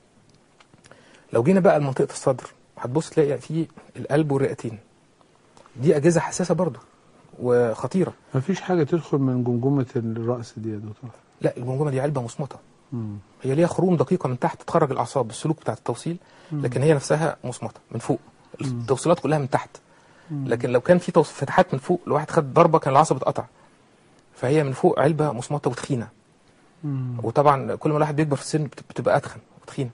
لو جينا بقى لمنطقه الصدر هتبص تلاقي فيه القلب والرئتين دي اجهزه حساسه برضو وخطيره ما فيش حاجة تدخل من جمجمة الرأس دي يا دكتور لا الجمجمه دي علبه مصمته مم. هي ليها خروم دقيقه من تحت تخرج الاعصاب السلوك بتاعه التوصيل لكن هي نفسها مصمته من فوق التوصيلات كلها من تحت لكن لو كان في توص- فتحات من فوق لو واحد خد ضربه كان العصب اتقطع فهي من فوق علبه مصمته وتخينه مم. وطبعا كل ما الواحد بيكبر في السن بت- بتبقى اتخن وتخينه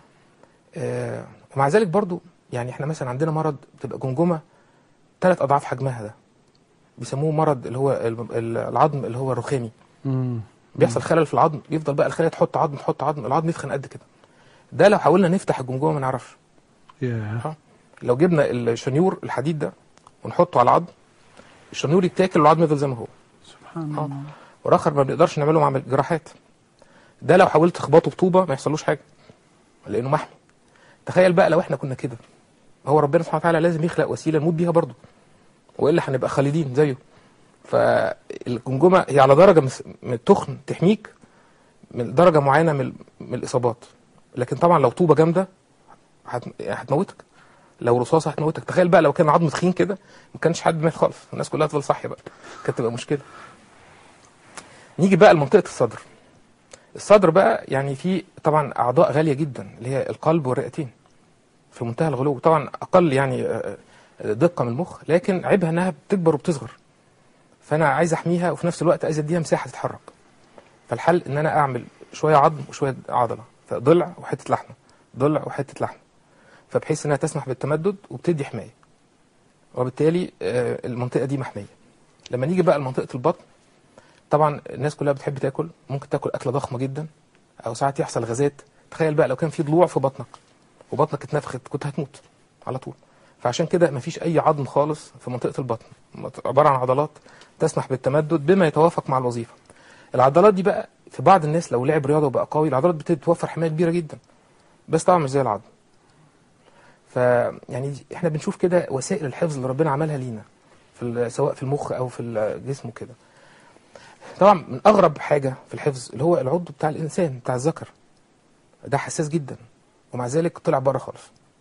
آه ومع ذلك برضو يعني احنا مثلا عندنا مرض بتبقى جمجمه ثلاث اضعاف حجمها ده بيسموه مرض اللي هو الم- ال- العظم اللي هو الرخامي مم. بيحصل خلل في العظم يفضل بقى الخلايا تحط عظم تحط عظم العظم يتخن قد كده ده لو حاولنا نفتح الجمجمه ما نعرفش ياه لو جبنا الشنيور الحديد ده ونحطه على العظم الشنيور يتاكل والعظم يفضل زي ما هو سبحان آه. الله والاخر ما بنقدرش نعمله مع جراحات ده لو حاولت تخبطه بطوبه ما يحصلوش حاجه لانه محمي تخيل بقى لو احنا كنا كده هو ربنا سبحانه وتعالى لازم يخلق وسيله نموت بيها برضه والا هنبقى خالدين زيه فالجمجمه هي على درجه مس- من التخن تحميك من درجه معينه من, من الاصابات لكن طبعا لو طوبه جامده هت- هتموتك لو رصاصه هتموتك تخيل بقى لو كان عظم تخين كده ما كانش حد مات خالص الناس كلها تفضل صاحيه بقى كانت تبقى مشكله نيجي بقى لمنطقه الصدر الصدر بقى يعني فيه طبعا اعضاء غاليه جدا اللي هي القلب والرئتين في منتهى الغلو طبعا اقل يعني آه، آه، دقه من المخ لكن عيبها انها بتكبر وبتصغر فانا عايز احميها وفي نفس الوقت عايز اديها مساحه تتحرك فالحل ان انا اعمل شويه عظم وشويه عضله فضلع وحته لحمه ضلع وحته لحمه فبحيث انها تسمح بالتمدد وبتدي حمايه وبالتالي آه، المنطقه دي محميه لما نيجي بقى لمنطقه البطن طبعا الناس كلها بتحب تاكل ممكن تاكل اكله ضخمه جدا او ساعات يحصل غازات تخيل بقى لو كان في ضلوع في بطنك وبطنك اتنفخت كنت هتموت على طول فعشان كده مفيش اي عظم خالص في منطقه البطن عباره عن عضلات تسمح بالتمدد بما يتوافق مع الوظيفه العضلات دي بقى في بعض الناس لو لعب رياضه وبقى قوي العضلات بتبتدي توفر حمايه كبيره جدا بس طبعا مش زي العظم ف يعني دي- احنا بنشوف كده وسائل الحفظ اللي ربنا عملها لينا في ال- سواء في المخ او في الجسم وكده طبعا من اغرب حاجه في الحفظ اللي هو العضو بتاع الانسان بتاع الذكر ده حساس جدا ومع ذلك طلع بره خالص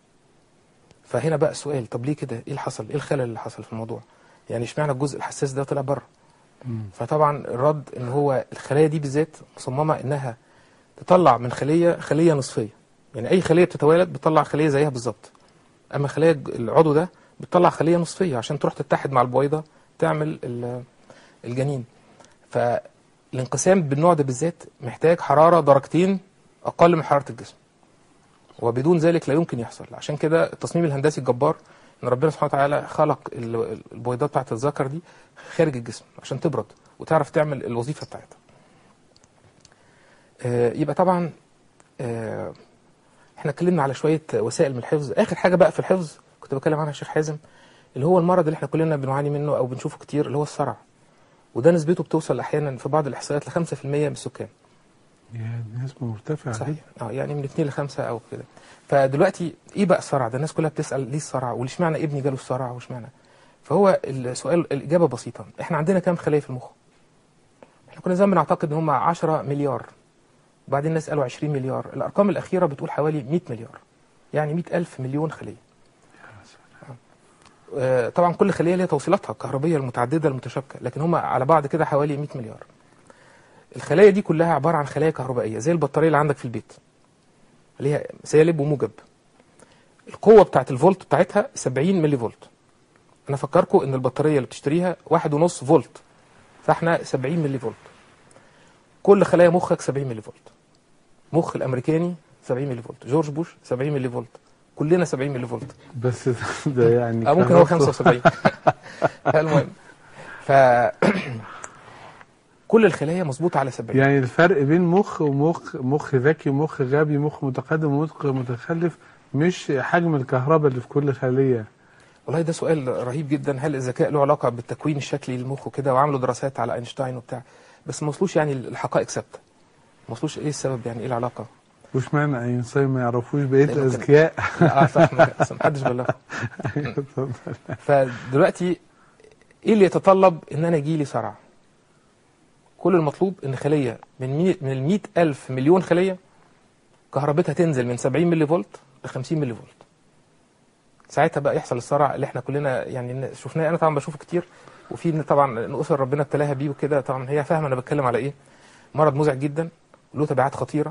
فهنا بقى السؤال طب ليه كده ايه اللي حصل ايه الخلل اللي حصل في الموضوع يعني اشمعنى الجزء الحساس ده طلع بره مم. فطبعا الرد ان هو الخلايا دي بالذات مصممه انها تطلع من خليه خليه نصفيه يعني اي خليه بتتوالد بتطلع خليه زيها بالظبط اما خليه الج- العضو ده بتطلع خليه نصفيه عشان تروح تتحد مع البويضه تعمل ال- الجنين فالانقسام بالنوع ده بالذات محتاج حراره درجتين اقل من حراره الجسم وبدون ذلك لا يمكن يحصل عشان كده التصميم الهندسي الجبار ان ربنا سبحانه وتعالى خلق ال- البويضات بتاعت الذكر دي خارج الجسم عشان تبرد وتعرف تعمل الوظيفه بتاعتها آه، يبقى طبعا آه، احنا اتكلمنا على شويه وسائل من الحفظ اخر حاجه بقى في الحفظ كنت بتكلم عنها الشيخ حازم اللي هو المرض اللي احنا كلنا بنعاني منه او بنشوفه كتير اللي هو الصرع وده نسبته بتوصل احيانا في بعض الاحصائيات ل 5% من السكان يا نسبة مرتفعة صحيح اه يعني من 2 ل 5 او كده فدلوقتي ايه بقى الصرع ده الناس كلها بتسال ليه الصرع ولاشمعنى ابني جاله الصرع واشمعنى فهو السؤال الاجابه بسيطه احنا عندنا كام خليه في المخ احنا كنا زمان بنعتقد ان هم 10 مليار وبعدين الناس قالوا 20 مليار الارقام الاخيره بتقول حوالي 100 مليار يعني 100 الف مليون خليه آه، طبعا كل خليه ليها توصيلاتها الكهربيه المتعدده المتشابكه لكن هم على بعض كده حوالي 100 مليار الخلايا دي كلها عباره عن خلايا كهربائيه زي البطاريه اللي عندك في البيت ليها سالب وموجب القوه بتاعت الفولت بتاعتها 70 ملي فولت انا افكركم ان البطاريه اللي بتشتريها واحد ونص فولت فاحنا 70 ملي فولت كل خلايا مخك 70 ملي فولت مخ الامريكاني 70 ملي فولت جورج بوش 70 ملي فولت كلنا 70 ملي فولت بس ده- ده يعني اه ممكن هو كهربته. 75 المهم ف كل الخلايا مظبوطه على 70 يعني الفرق بين مخ ومخ مخ ذكي ومخ غبي مخ متقدم ومخ متخلف مش حجم الكهرباء اللي في كل خلية والله ده سؤال رهيب جدا هل الذكاء له علاقه بالتكوين الشكلي للمخ وكده وعملوا دراسات على اينشتاين وبتاع بس ما وصلوش يعني الحقائق ثابته ما وصلوش ايه السبب يعني ايه العلاقه وش معنى اينشتاين ما يعرفوش بقية لأنه كان- الأذكياء اه صح ما ما حدش بلغه اتفضل. فدلوقتي ايه اللي يتطلب ان انا يجي لي صرع كل المطلوب ان خليه من مي من ال 100 الف مليون خليه كهربتها تنزل من 70 ملي فولت ل 50 ملي فولت ساعتها بقى يحصل الصرع اللي احنا كلنا يعني شفناه انا طبعا بشوفه كتير وفي إن طبعا إن اسر ربنا ابتلاها بيه وكده طبعا هي فاهمه انا بتكلم على ايه مرض مزعج جدا له تبعات خطيره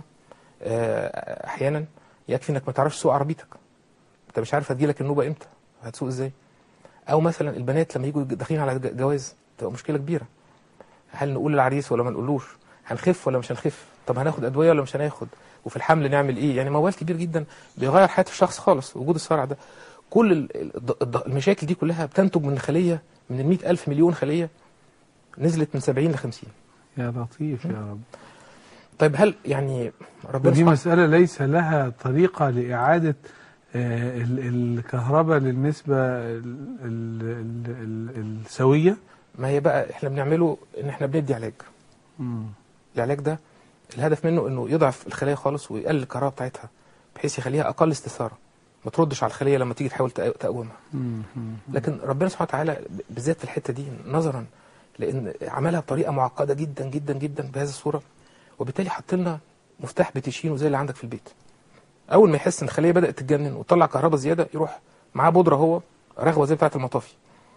آه، احيانا يكفي انك ما تعرفش تسوق عربيتك انت مش عارف هتجيلك النوبه امتى هتسوق ازاي او مثلا البنات لما يجوا داخلين على ج- جواز تبقى مشكله كبيره هل نقول للعريس ولا ما نقولوش هنخف ولا مش هنخف طب هناخد ادويه ولا مش هناخد وفي الحمل نعمل ايه يعني موال كبير جدا بيغير حياه الشخص خالص وجود الصرع ده كل ال- ال- الض- الض- المشاكل دي كلها بتنتج من خليه من ال 100 الف مليون خليه نزلت من 70 ل 50 يا لطيف يا رب طيب هل يعني ربنا ودي سبحانه مسألة ليس لها طريقة لإعادة آه، ال- الكهرباء للنسبة ال- ال- ال- ال- السوية ما هي بقى احنا بنعمله ان احنا بندي علاج مم. العلاج ده الهدف منه انه يضعف الخلايا خالص ويقلل الكهرباء بتاعتها بحيث يخليها اقل استثاره ما تردش على الخليه لما تيجي تحاول تق- تقومها مم. مم. لكن ربنا سبحانه وتعالى ب- بالذات في الحته دي نظرا لان عملها بطريقه معقده جدا جدا جدا بهذه الصوره وبالتالي حط لنا مفتاح بتشينه زي اللي عندك في البيت اول ما يحس ان الخليه بدات تتجنن وتطلع كهرباء زياده يروح معاه بودره هو رغوه زي بتاعه المطافي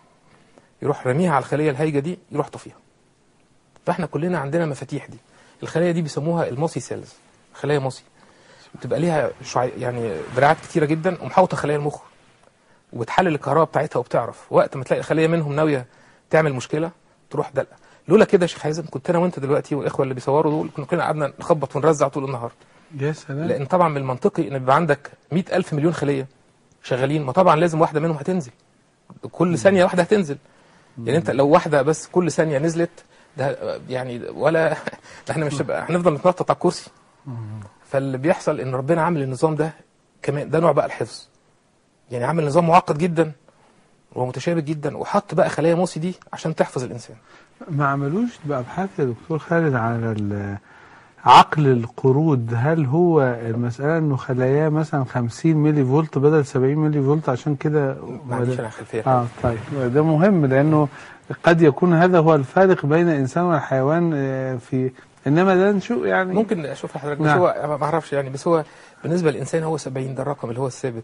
يروح راميها على الخليه الهايجه دي يروح طفيها فاحنا كلنا عندنا مفاتيح دي الخلايا دي بيسموها الموسي سيلز خلايا موسي بتبقى ليها شعي يعني دراعات كتيره جدا ومحوطه خلايا المخ وبتحلل الكهرباء بتاعتها وبتعرف وقت ما تلاقي خليه منهم ناويه تعمل مشكله تروح دلقه لولا كده يا شيخ حازم كنت انا وانت دلوقتي والاخوه اللي بيصوروا دول كنا كلنا قعدنا نخبط ونرزع طول النهار يا سلام لان طبعا من المنطقي ان بيبقى عندك 100 الف مليون خليه شغالين ما طبعا لازم واحده منهم هتنزل كل ثانيه واحده هتنزل يعني انت لو واحده بس كل ثانيه نزلت ده يعني ولا ده احنا مش هنبقى هنفضل نتنطط على الكرسي فاللي بيحصل ان ربنا عامل النظام ده كمان ده نوع بقى الحفظ يعني عامل نظام معقد جدا ومتشابك جدا وحط بقى خلايا موسي دي عشان تحفظ الانسان ما عملوش بأبحاث يا دكتور خالد على ال- عقل القرود هل هو المسألة انه خلاياه مثلا 50 ملي فولت بدل 70 ملي فولت عشان كده ما عنديش ولا- انا خلفيه اه طيب ده مهم لانه قد يكون هذا هو الفارق بين الانسان والحيوان آه، في انما ده نشوف يعني ممكن اشوف لحضرتك بس نعم. هو ما اعرفش يعني بس هو بالنسبه للانسان هو 70 ده الرقم اللي هو الثابت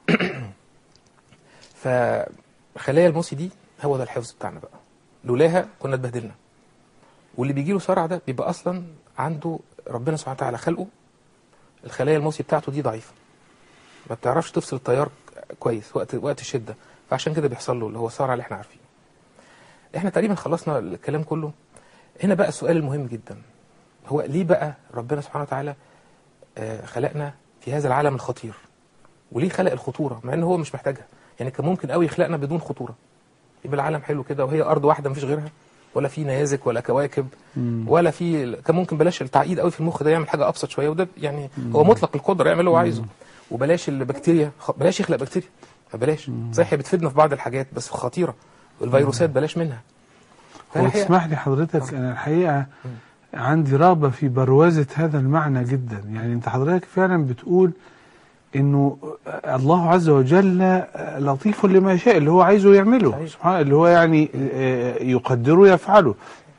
فخلايا الموسي دي هو ده الحفظ بتاعنا بقى لولاها كنا اتبهدلنا واللي بيجي له صرع ده بيبقى اصلا عنده ربنا سبحانه وتعالى خلقه الخلايا الموسي بتاعته دي ضعيفه ما بتعرفش تفصل التيار كويس وقت وقت الشده فعشان كده بيحصل له اللي هو الصرع اللي احنا عارفينه احنا تقريبا خلصنا الكلام كله هنا بقى السؤال المهم جدا هو ليه بقى ربنا سبحانه وتعالى آه، خلقنا في هذا العالم الخطير وليه خلق الخطوره مع ان هو مش محتاجها يعني كان ممكن قوي يخلقنا بدون خطوره يبقى العالم حلو كده وهي ارض واحده مفيش غيرها ولا في نيازك ولا كواكب مم. ولا في كان ممكن بلاش التعقيد قوي في المخ ده يعمل حاجه ابسط شويه وده يعني هو مطلق القدره يعمل اللي هو عايزه وبلاش البكتيريا خ- بلاش يخلق بكتيريا فبلاش صحيح هي بتفيدنا في بعض الحاجات بس خطيره والفيروسات بلاش منها فأنا الحقيقة- وتسمح لي حضرتك انا الحقيقه عندي رغبه في بروزه هذا المعنى جدا يعني انت حضرتك فعلا بتقول انه الله عز وجل لطيف لما يشاء اللي هو عايزه يعمله صحيح. سبحان اللي هو يعني يقدره يفعله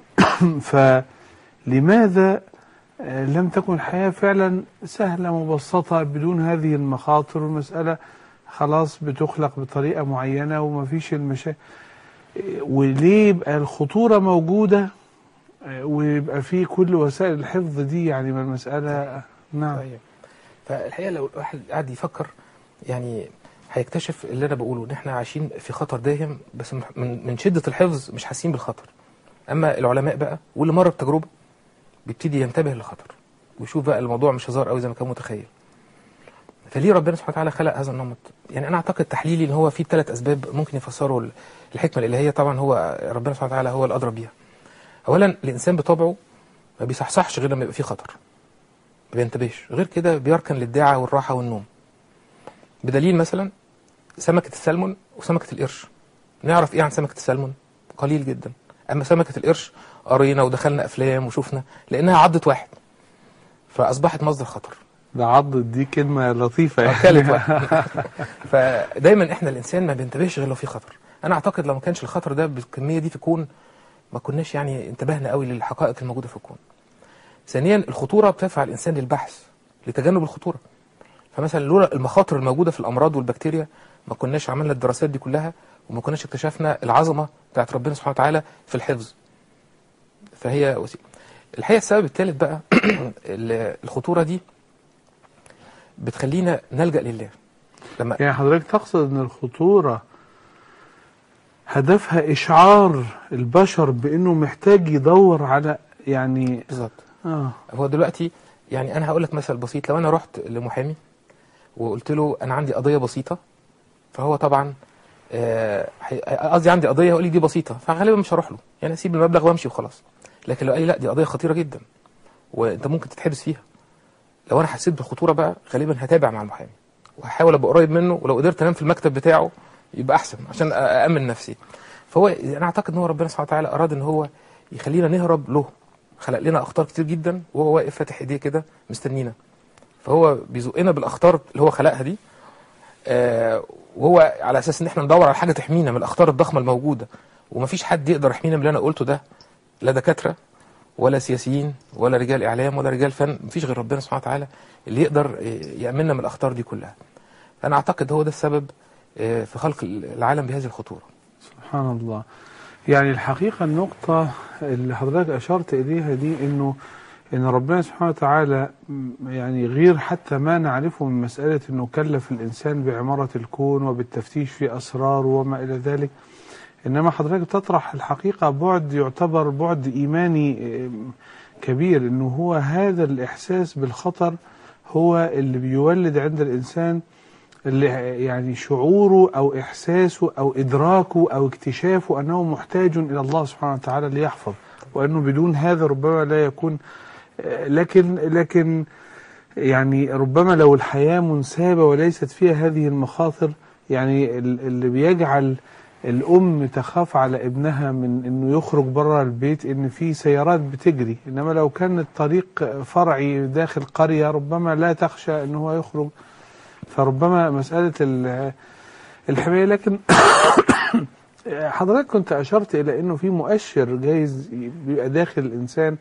فلماذا لم تكن الحياة فعلا سهلة مبسطة بدون هذه المخاطر والمسألة خلاص بتخلق بطريقة معينة ومفيش المشاكل وليه يبقى الخطورة موجودة ويبقى في كل وسائل الحفظ دي يعني ما المسألة نعم طيب فالحقيقه لو الواحد قاعد يفكر يعني هيكتشف اللي انا بقوله ان احنا عايشين في خطر داهم بس من من شده الحفظ مش حاسين بالخطر اما العلماء بقى واللي مر بتجربه بيبتدي ينتبه للخطر ويشوف بقى الموضوع مش هزار قوي زي ما كان متخيل فليه ربنا سبحانه وتعالى خلق هذا النمط يعني انا اعتقد تحليلي ان هو في ثلاث اسباب ممكن يفسروا الحكمه الالهيه طبعا هو ربنا سبحانه وتعالى هو الادرى بيها اولا الانسان بطبعه ما بيصحصحش غير لما يبقى فيه خطر ما بينتبهش غير كده بيركن للداعة والراحة والنوم بدليل مثلا سمكة السلمون وسمكة القرش نعرف ايه عن سمكة السلمون قليل جدا اما سمكة القرش قرينا ودخلنا افلام وشوفنا لانها عضت واحد فاصبحت مصدر خطر ده عض دي كلمة لطيفة اكلت واحد فدايما احنا الانسان ما بينتبهش غير لو في خطر انا اعتقد لو ما كانش الخطر ده بالكمية دي في الكون ما كناش يعني انتبهنا قوي للحقائق الموجودة في الكون ثانيا الخطورة بتدفع الإنسان للبحث لتجنب الخطورة فمثلا لولا المخاطر الموجودة في الأمراض والبكتيريا ما كناش عملنا الدراسات دي كلها وما كناش اكتشفنا العظمة بتاعت ربنا سبحانه وتعالى في الحفظ فهي وسيلة الحقيقة السبب الثالث بقى الخطورة دي بتخلينا نلجأ لله لما يعني حضرتك تقصد ان الخطورة هدفها إشعار البشر بأنه محتاج يدور على يعني بالظبط آه. هو دلوقتي يعني انا هقول لك مثل بسيط لو انا رحت لمحامي وقلت له انا عندي قضيه بسيطه فهو طبعا قصدي آه عندي قضيه يقول لي دي بسيطه فغالبا مش هروح له يعني اسيب المبلغ وامشي وخلاص لكن لو قال لي لا دي قضيه خطيره جدا وانت ممكن تتحبس فيها لو انا حسيت بالخطوره بقى غالبا هتابع مع المحامي وهحاول ابقى قريب منه ولو قدرت انام في المكتب بتاعه يبقى احسن عشان اامن نفسي فهو انا اعتقد ان هو ربنا سبحانه وتعالى اراد ان هو يخلينا نهرب له خلق لنا اخطار كتير جدا وهو واقف فاتح ايديه كده مستنينا فهو بيزقنا بالاخطار اللي هو خلقها دي آه وهو على اساس ان احنا ندور على حاجه تحمينا من الاخطار الضخمه الموجوده ومفيش حد يقدر يحمينا من اللي انا قلته ده لا دكاتره ولا سياسيين ولا رجال اعلام ولا رجال فن مفيش غير ربنا سبحانه وتعالى اللي يقدر يامننا من الاخطار دي كلها انا اعتقد هو ده السبب آه في خلق العالم بهذه الخطوره سبحان الله يعني الحقيقة النقطة اللي حضرتك أشرت إليها دي إنه إن ربنا سبحانه وتعالى يعني غير حتى ما نعرفه من مسألة إنه كلف الإنسان بعمارة الكون وبالتفتيش في أسرار وما إلى ذلك إنما حضرتك تطرح الحقيقة بعد يعتبر بعد إيماني كبير إنه هو هذا الإحساس بالخطر هو اللي بيولد عند الإنسان اللي يعني شعوره أو إحساسه أو إدراكه أو اكتشافه أنه محتاج إلى الله سبحانه وتعالى ليحفظ وأنه بدون هذا ربما لا يكون لكن لكن يعني ربما لو الحياة منسابة وليست فيها هذه المخاطر يعني اللي بيجعل الأم تخاف على ابنها من أنه يخرج بره البيت أن في سيارات بتجري إنما لو كان الطريق فرعي داخل قرية ربما لا تخشى أنه هو يخرج فربما مسألة الحماية لكن حضرتك كنت أشرت إلى أنه في مؤشر جايز بيبقى داخل الإنسان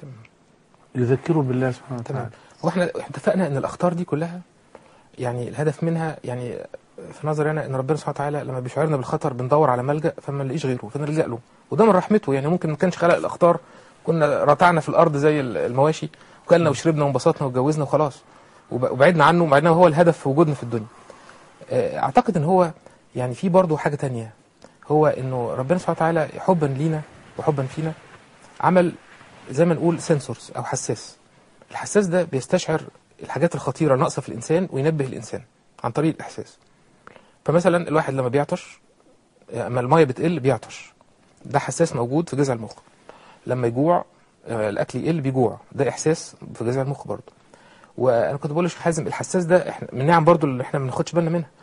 يذكره بالله سبحانه وتعالى هو احنا اتفقنا ان الاخطار دي كلها يعني الهدف منها يعني في نظري انا ان ربنا سبحانه وتعالى لما بيشعرنا بالخطر بندور على ملجا فما نلاقيش غيره فنلجا له وده من رحمته يعني ممكن ما كانش خلق الاخطار كنا رتعنا في الارض زي المواشي وكلنا وشربنا وانبسطنا واتجوزنا وخلاص وبعدنا عنه مع انه هو الهدف في وجودنا في الدنيا اعتقد ان هو يعني في برضه حاجه تانية هو انه ربنا سبحانه وتعالى حبا لينا وحبا فينا عمل زي ما نقول سنسورز او حساس الحساس ده بيستشعر الحاجات الخطيره ناقصه في الانسان وينبه الانسان عن طريق الاحساس فمثلا الواحد لما بيعطش اما الميه بتقل بيعطش ده حساس موجود في جذع المخ لما يجوع الاكل يقل بيجوع ده احساس في جذع المخ برضه وانا كنت بقول لشيخ حازم الحساس ده احنا من نعم برضه اللي احنا ما بناخدش بالنا منها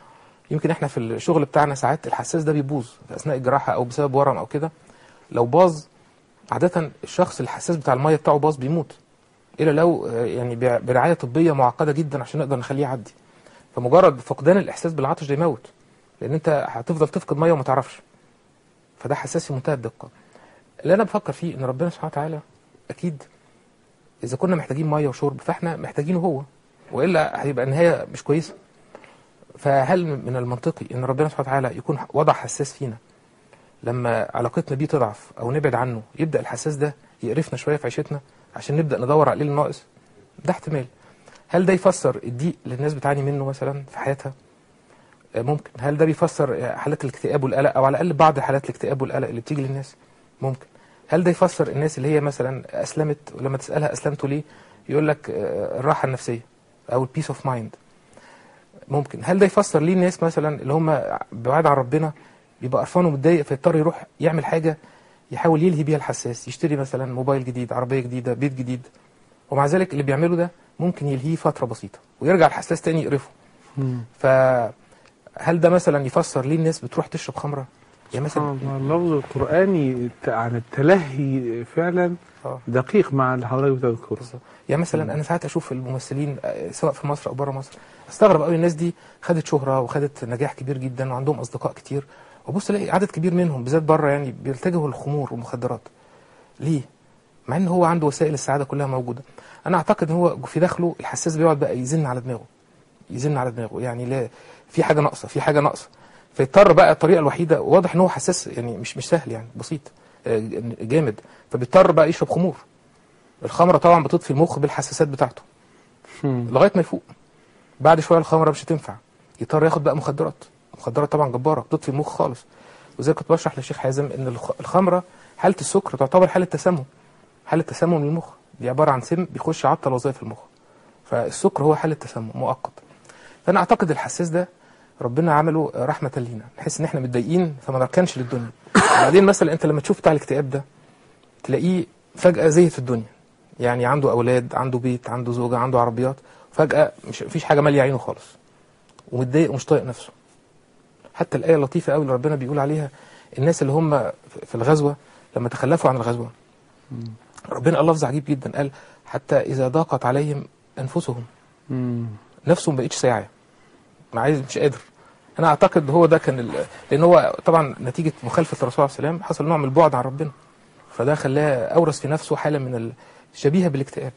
يمكن احنا في الشغل بتاعنا ساعات الحساس ده بيبوظ في اثناء الجراحه او بسبب ورم او كده لو باظ عاده الشخص الحساس بتاع الميه بتاعه باظ بيموت الا لو آه، يعني بع- برعايه طبيه معقده جدا عشان نقدر نخليه يعدي فمجرد فقدان الاحساس بالعطش ده يموت لان انت هتفضل تفقد ميه وما تعرفش فده حساس في منتهى الدقه اللي انا بفكر فيه ان ربنا سبحانه وتعالى اكيد اذا كنا محتاجين ميه وشرب فاحنا محتاجينه هو والا هيبقى النهايه مش كويسه فهل من المنطقي ان ربنا سبحانه وتعالى يكون وضع حساس فينا لما علاقتنا بيه تضعف او نبعد عنه يبدا الحساس ده يقرفنا شويه في عيشتنا عشان نبدا ندور على ايه الناقص ده احتمال هل ده يفسر الضيق اللي الناس بتعاني منه مثلا في حياتها آه، ممكن هل ده بيفسر آه، حالات الاكتئاب والقلق او على الاقل بعض حالات الاكتئاب والقلق اللي بتيجي للناس ممكن هل ده يفسر الناس اللي هي مثلا اسلمت ولما تسالها اسلمتوا ليه يقول لك آه، الراحه النفسيه او البيس اوف مايند ممكن هل ده يفسر ليه الناس مثلا اللي هم بعاد عن ربنا بيبقى قرفان ومتضايق فيضطر يروح يعمل حاجه يحاول يلهي بيها الحساس يشتري مثلا موبايل جديد عربيه جديده بيت جديد ومع ذلك اللي بيعمله ده ممكن يلهيه فتره بسيطه ويرجع الحساس تاني يقرفه مم. فهل ده مثلا يفسر ليه الناس بتروح تشرب خمره يعني سبحان مثلا الله اللفظ القرآني الت- عن التلهي فعلا اه دقيق مع اللي حضرتك بتذكره بالظبط يعني مثلا انا ساعات اشوف الممثلين آه، سواء في مصر او بره مصر استغرب قوي الناس دي خدت شهره وخدت نجاح كبير جدا وعندهم اصدقاء كتير وبص الاقي عدد كبير منهم بالذات بره يعني بيتجهوا للخمور والمخدرات ليه مع ان هو عنده وسائل السعاده كلها موجوده انا اعتقد ان هو في داخله الحساس بيقعد بقى يزن على دماغه يزن على دماغه يعني لا في حاجه ناقصه في حاجه ناقصه فيضطر بقى الطريقه الوحيده واضح ان هو حساس يعني مش مش سهل يعني بسيط آه، جامد فبيضطر بقى يشرب خمور الخمره طبعا بتطفي المخ بالحساسات بتاعته مم. لغايه ما يفوق بعد شويه الخمره مش هتنفع يضطر ياخد بقى مخدرات مخدرات طبعا جباره بتطفي المخ خالص وزي كنت بشرح للشيخ حازم ان الخ- الخمره حاله السكر تعتبر حاله تسمم حاله تسمم للمخ دي عباره عن سم بيخش يعطل وظائف المخ فالسكر هو حاله تسمم مؤقت فانا اعتقد الحساس ده ربنا عمله رحمه لينا نحس ان احنا متضايقين فما نركنش للدنيا وبعدين مثلا انت لما تشوف بتاع الاكتئاب ده تلاقيه فجاه زهد في الدنيا يعني عنده اولاد عنده بيت عنده زوجه عنده عربيات فجاه مش مفيش حاجه ماليه عينه خالص ومتضايق ومش طايق نفسه حتى الايه اللطيفه قوي اللي ربنا بيقول عليها الناس اللي هم في الغزوه لما تخلفوا عن الغزوه ربنا قال لفظ عجيب جدا قال حتى اذا ضاقت عليهم انفسهم مم. نفسه ما بقتش ساعه ما عايز مش قادر انا اعتقد هو ده كان ال... لان هو طبعا نتيجه مخالفه الرسول عليه السلام حصل نوع من البعد عن ربنا فده خلاه اورث في نفسه حاله من ال- الشبيهه بالاكتئاب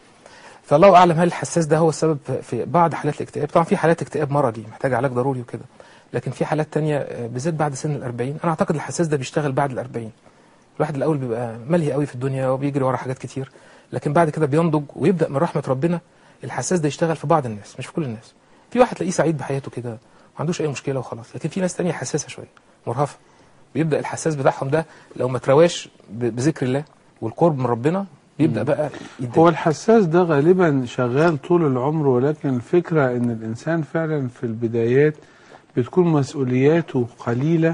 فالله اعلم هل الحساس ده هو السبب في بعض حالات الاكتئاب طبعا في حالات اكتئاب مرضي محتاج علاج ضروري وكده لكن في حالات تانية آه، بالذات بعد سن الأربعين أنا أعتقد الحساس ده بيشتغل بعد الأربعين الواحد الأول بيبقى ملهي قوي في الدنيا وبيجري ورا حاجات كتير لكن بعد كده بينضج ويبدأ من رحمة ربنا الحساس ده يشتغل في بعض الناس مش في كل الناس في واحد تلاقيه سعيد بحياته كده ما عندوش أي مشكلة وخلاص لكن في ناس تانية حساسة شوية مرهفة بيبدأ الحساس بتاعهم ده لو ما ترواش ب- بذكر الله والقرب من ربنا بيبدأ بقى يتضايق. هو الحساس ده غالبا شغال طول العمر ولكن الفكرة ان الانسان فعلا في البدايات بتكون مسؤولياته قليلة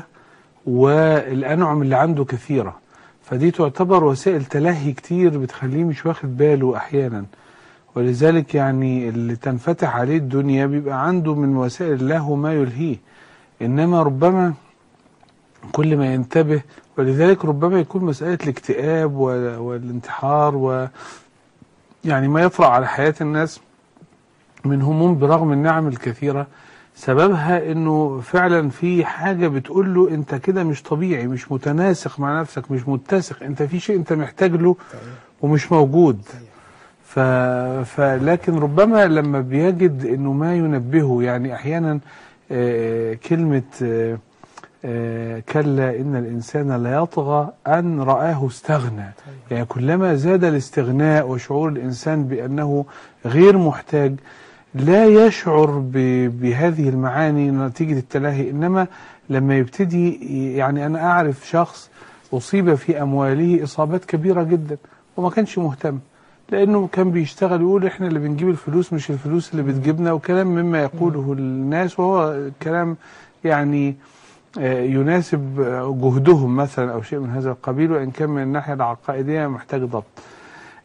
والانعم اللي عنده كثيرة فدي تعتبر وسائل تلهي كتير بتخليه مش واخد باله احيانا ولذلك يعني اللي تنفتح عليه الدنيا بيبقى عنده من وسائل الله ما يلهيه انما ربما كل ما ينتبه ولذلك ربما يكون مسألة الاكتئاب وال- والانتحار و يعني ما يطرأ على حياة الناس من هموم برغم النعم الكثيرة سببها انه فعلا في حاجة بتقول له انت كده مش طبيعي مش متناسق مع نفسك مش متسق انت في شيء انت محتاج له ومش موجود ف... فلكن ربما لما بيجد انه ما ينبهه يعني احيانا آه، كلمة آه، آه، كلا إن الإنسان ليطغى أن رآه استغنى يعني كلما زاد الاستغناء وشعور الإنسان بأنه غير محتاج لا يشعر ب- بهذه المعاني نتيجة التلهي إنما لما يبتدي يعني أنا أعرف شخص أصيب في أمواله إصابات كبيرة جدا وما كانش مهتم لأنه كان بيشتغل يقول إحنا اللي بنجيب الفلوس مش الفلوس اللي بتجيبنا وكلام مما يقوله الناس وهو كلام يعني آه، يناسب آه، جهدهم مثلا او شيء من هذا القبيل وان كان من الناحيه العقائديه محتاج ضبط.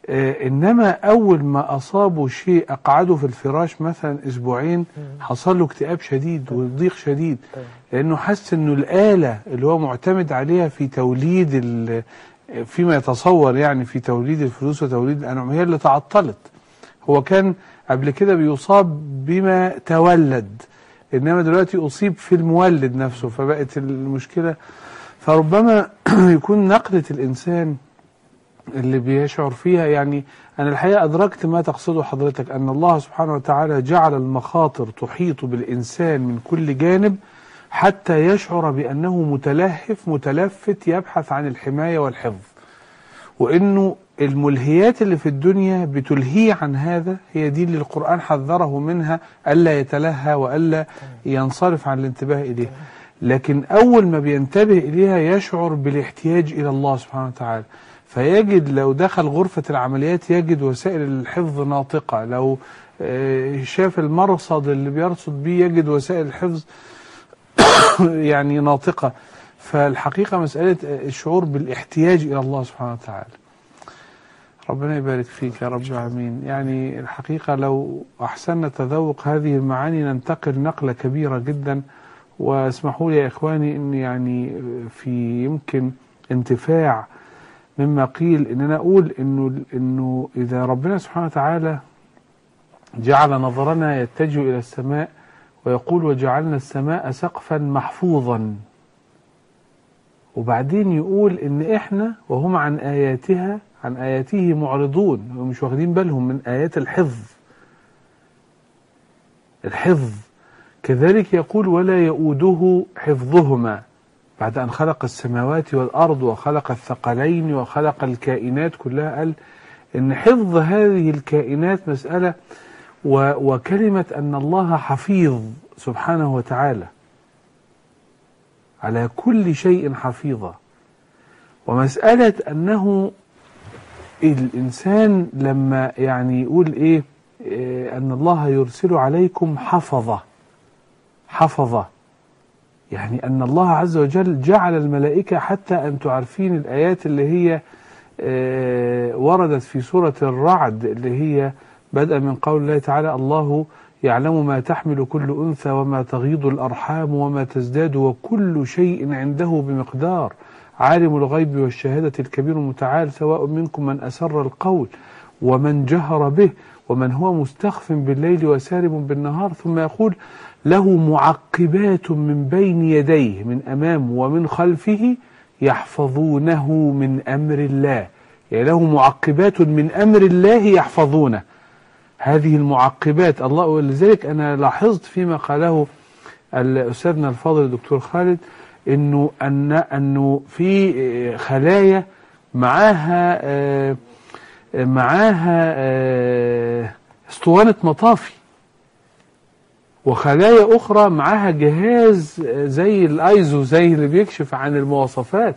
آه، انما اول ما اصابه شيء اقعده في الفراش مثلا اسبوعين حصل له اكتئاب شديد وضيق شديد لانه حس انه الاله اللي هو معتمد عليها في توليد ال- فيما يتصور يعني في توليد الفلوس وتوليد الانعام هي اللي تعطلت هو كان قبل كده بيصاب بما تولد انما دلوقتي اصيب في المولد نفسه فبقت المشكله فربما يكون نقله الانسان اللي بيشعر فيها يعني أنا الحقيقة أدركت ما تقصده حضرتك أن الله سبحانه وتعالى جعل المخاطر تحيط بالإنسان من كل جانب حتى يشعر بأنه متلهف متلفت يبحث عن الحماية والحفظ وأنه الملهيات اللي في الدنيا بتلهيه عن هذا هي دي اللي القرآن حذره منها ألا يتلهى وألا ينصرف عن الانتباه إليها لكن أول ما بينتبه إليها يشعر بالاحتياج إلى الله سبحانه وتعالى فيجد لو دخل غرفة العمليات يجد وسائل الحفظ ناطقة لو آه، شاف المرصد اللي بيرصد بيه يجد وسائل الحفظ يعني ناطقة فالحقيقة مسألة الشعور بالاحتياج إلى الله سبحانه وتعالى ربنا يبارك فيك يا رب العالمين يعني الحقيقة لو أحسننا تذوق هذه المعاني ننتقل نقلة كبيرة جدا واسمحوا لي يا إخواني أن يعني في يمكن انتفاع مما قيل ان انا اقول انه انه اذا ربنا سبحانه وتعالى جعل نظرنا يتجه الى السماء ويقول وجعلنا السماء سقفا محفوظا وبعدين يقول ان احنا وهم عن اياتها عن اياته معرضون ومش واخدين بالهم من ايات الحفظ الحفظ كذلك يقول ولا يؤوده حفظهما بعد أن خلق السماوات والأرض وخلق الثقلين وخلق الكائنات كلها قال إن حفظ هذه الكائنات مسألة و وكلمة أن الله حفيظ سبحانه وتعالى على كل شيء حفيظا ومسألة أنه الإنسان لما يعني يقول إيه, إيه أن الله يرسل عليكم حفظة حفظة يعني أن الله عز وجل جعل الملائكة حتى أن تعرفين الآيات اللي هي آه، وردت في سورة الرعد اللي هي بدأ من قول الله تعالى الله يعلم ما تحمل كل أنثى وما تغيض الأرحام وما تزداد وكل شيء عنده بمقدار عالم الغيب والشهادة الكبير المتعال سواء منكم من أسر القول ومن جهر به ومن هو مستخف بالليل وسارب بالنهار ثم يقول له معقبات من بين يديه من أمامه ومن خلفه يحفظونه من أمر الله يعني له معقبات من أمر الله يحفظونه هذه المعقبات الله ولذلك أنا لاحظت فيما قاله أستاذنا الفاضل الدكتور خالد انه ان انه في خلايا معاها آه، معاها آه، اسطوانه مطافي وخلايا اخرى معاها جهاز زي الايزو زي اللي بيكشف عن المواصفات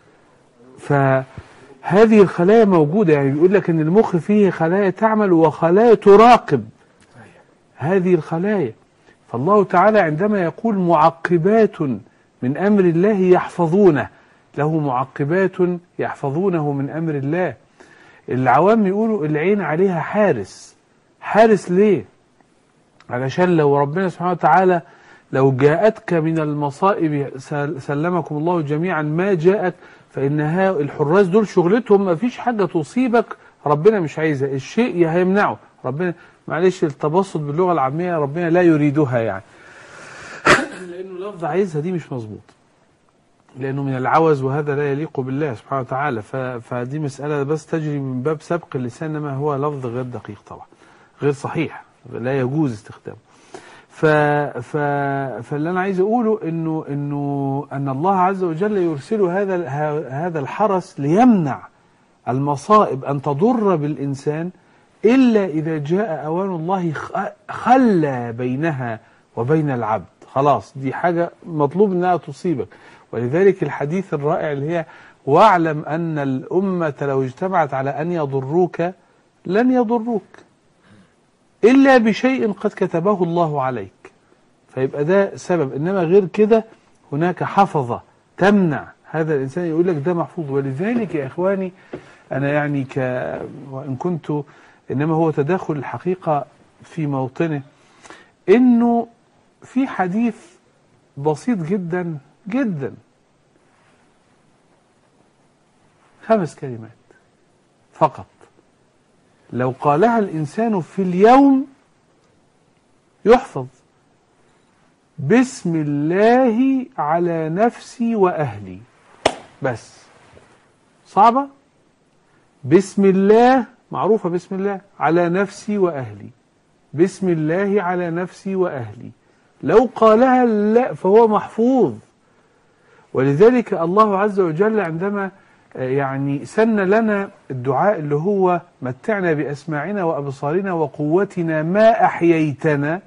فهذه الخلايا موجوده يعني بيقول لك ان المخ فيه خلايا تعمل وخلايا تراقب هذه الخلايا فالله تعالى عندما يقول معقبات من امر الله يحفظونه له معقبات يحفظونه من امر الله العوام يقولوا العين عليها حارس حارس ليه علشان لو ربنا سبحانه وتعالى لو جاءتك من المصائب سل- سلمكم الله جميعا ما جاءك فإنها الحراس دول شغلتهم ما فيش حاجة تصيبك ربنا مش عايزها الشيء هيمنعه ربنا معلش التبسط باللغة العامية ربنا لا يريدها يعني لأنه لفظ عايزها دي مش مظبوط لأنه من العوز وهذا لا يليق بالله سبحانه وتعالى ف... فدي مسألة بس تجري من باب سبق اللسان ما هو لفظ غير دقيق طبعا غير صحيح لا يجوز استخدامه ف... ف... فاللي انا عايز اقوله انه انه ان الله عز وجل يرسل هذا ال- ه- هذا الحرس ليمنع المصائب ان تضر بالانسان الا اذا جاء اوان الله خ- خلى بينها وبين العبد خلاص دي حاجه مطلوب انها تصيبك ولذلك الحديث الرائع اللي هي واعلم ان الامه لو اجتمعت على ان يضروك لن يضروك إلا بشيء قد كتبه الله عليك فيبقى ده سبب إنما غير كده هناك حفظة تمنع هذا الإنسان يقول لك ده محفوظ ولذلك يا إخواني أنا يعني ك وإن كنت إنما هو تداخل الحقيقة في موطنه إنه في حديث بسيط جدا جدا خمس كلمات فقط لو قالها الإنسان في اليوم يحفظ بسم الله على نفسي وأهلي بس صعبة بسم الله معروفة بسم الله على نفسي وأهلي بسم الله على نفسي وأهلي لو قالها لا فهو محفوظ ولذلك الله عز وجل عندما آه، يعني سن لنا الدعاء اللي هو متعنا بأسماعنا وأبصارنا وقوتنا ما أحييتنا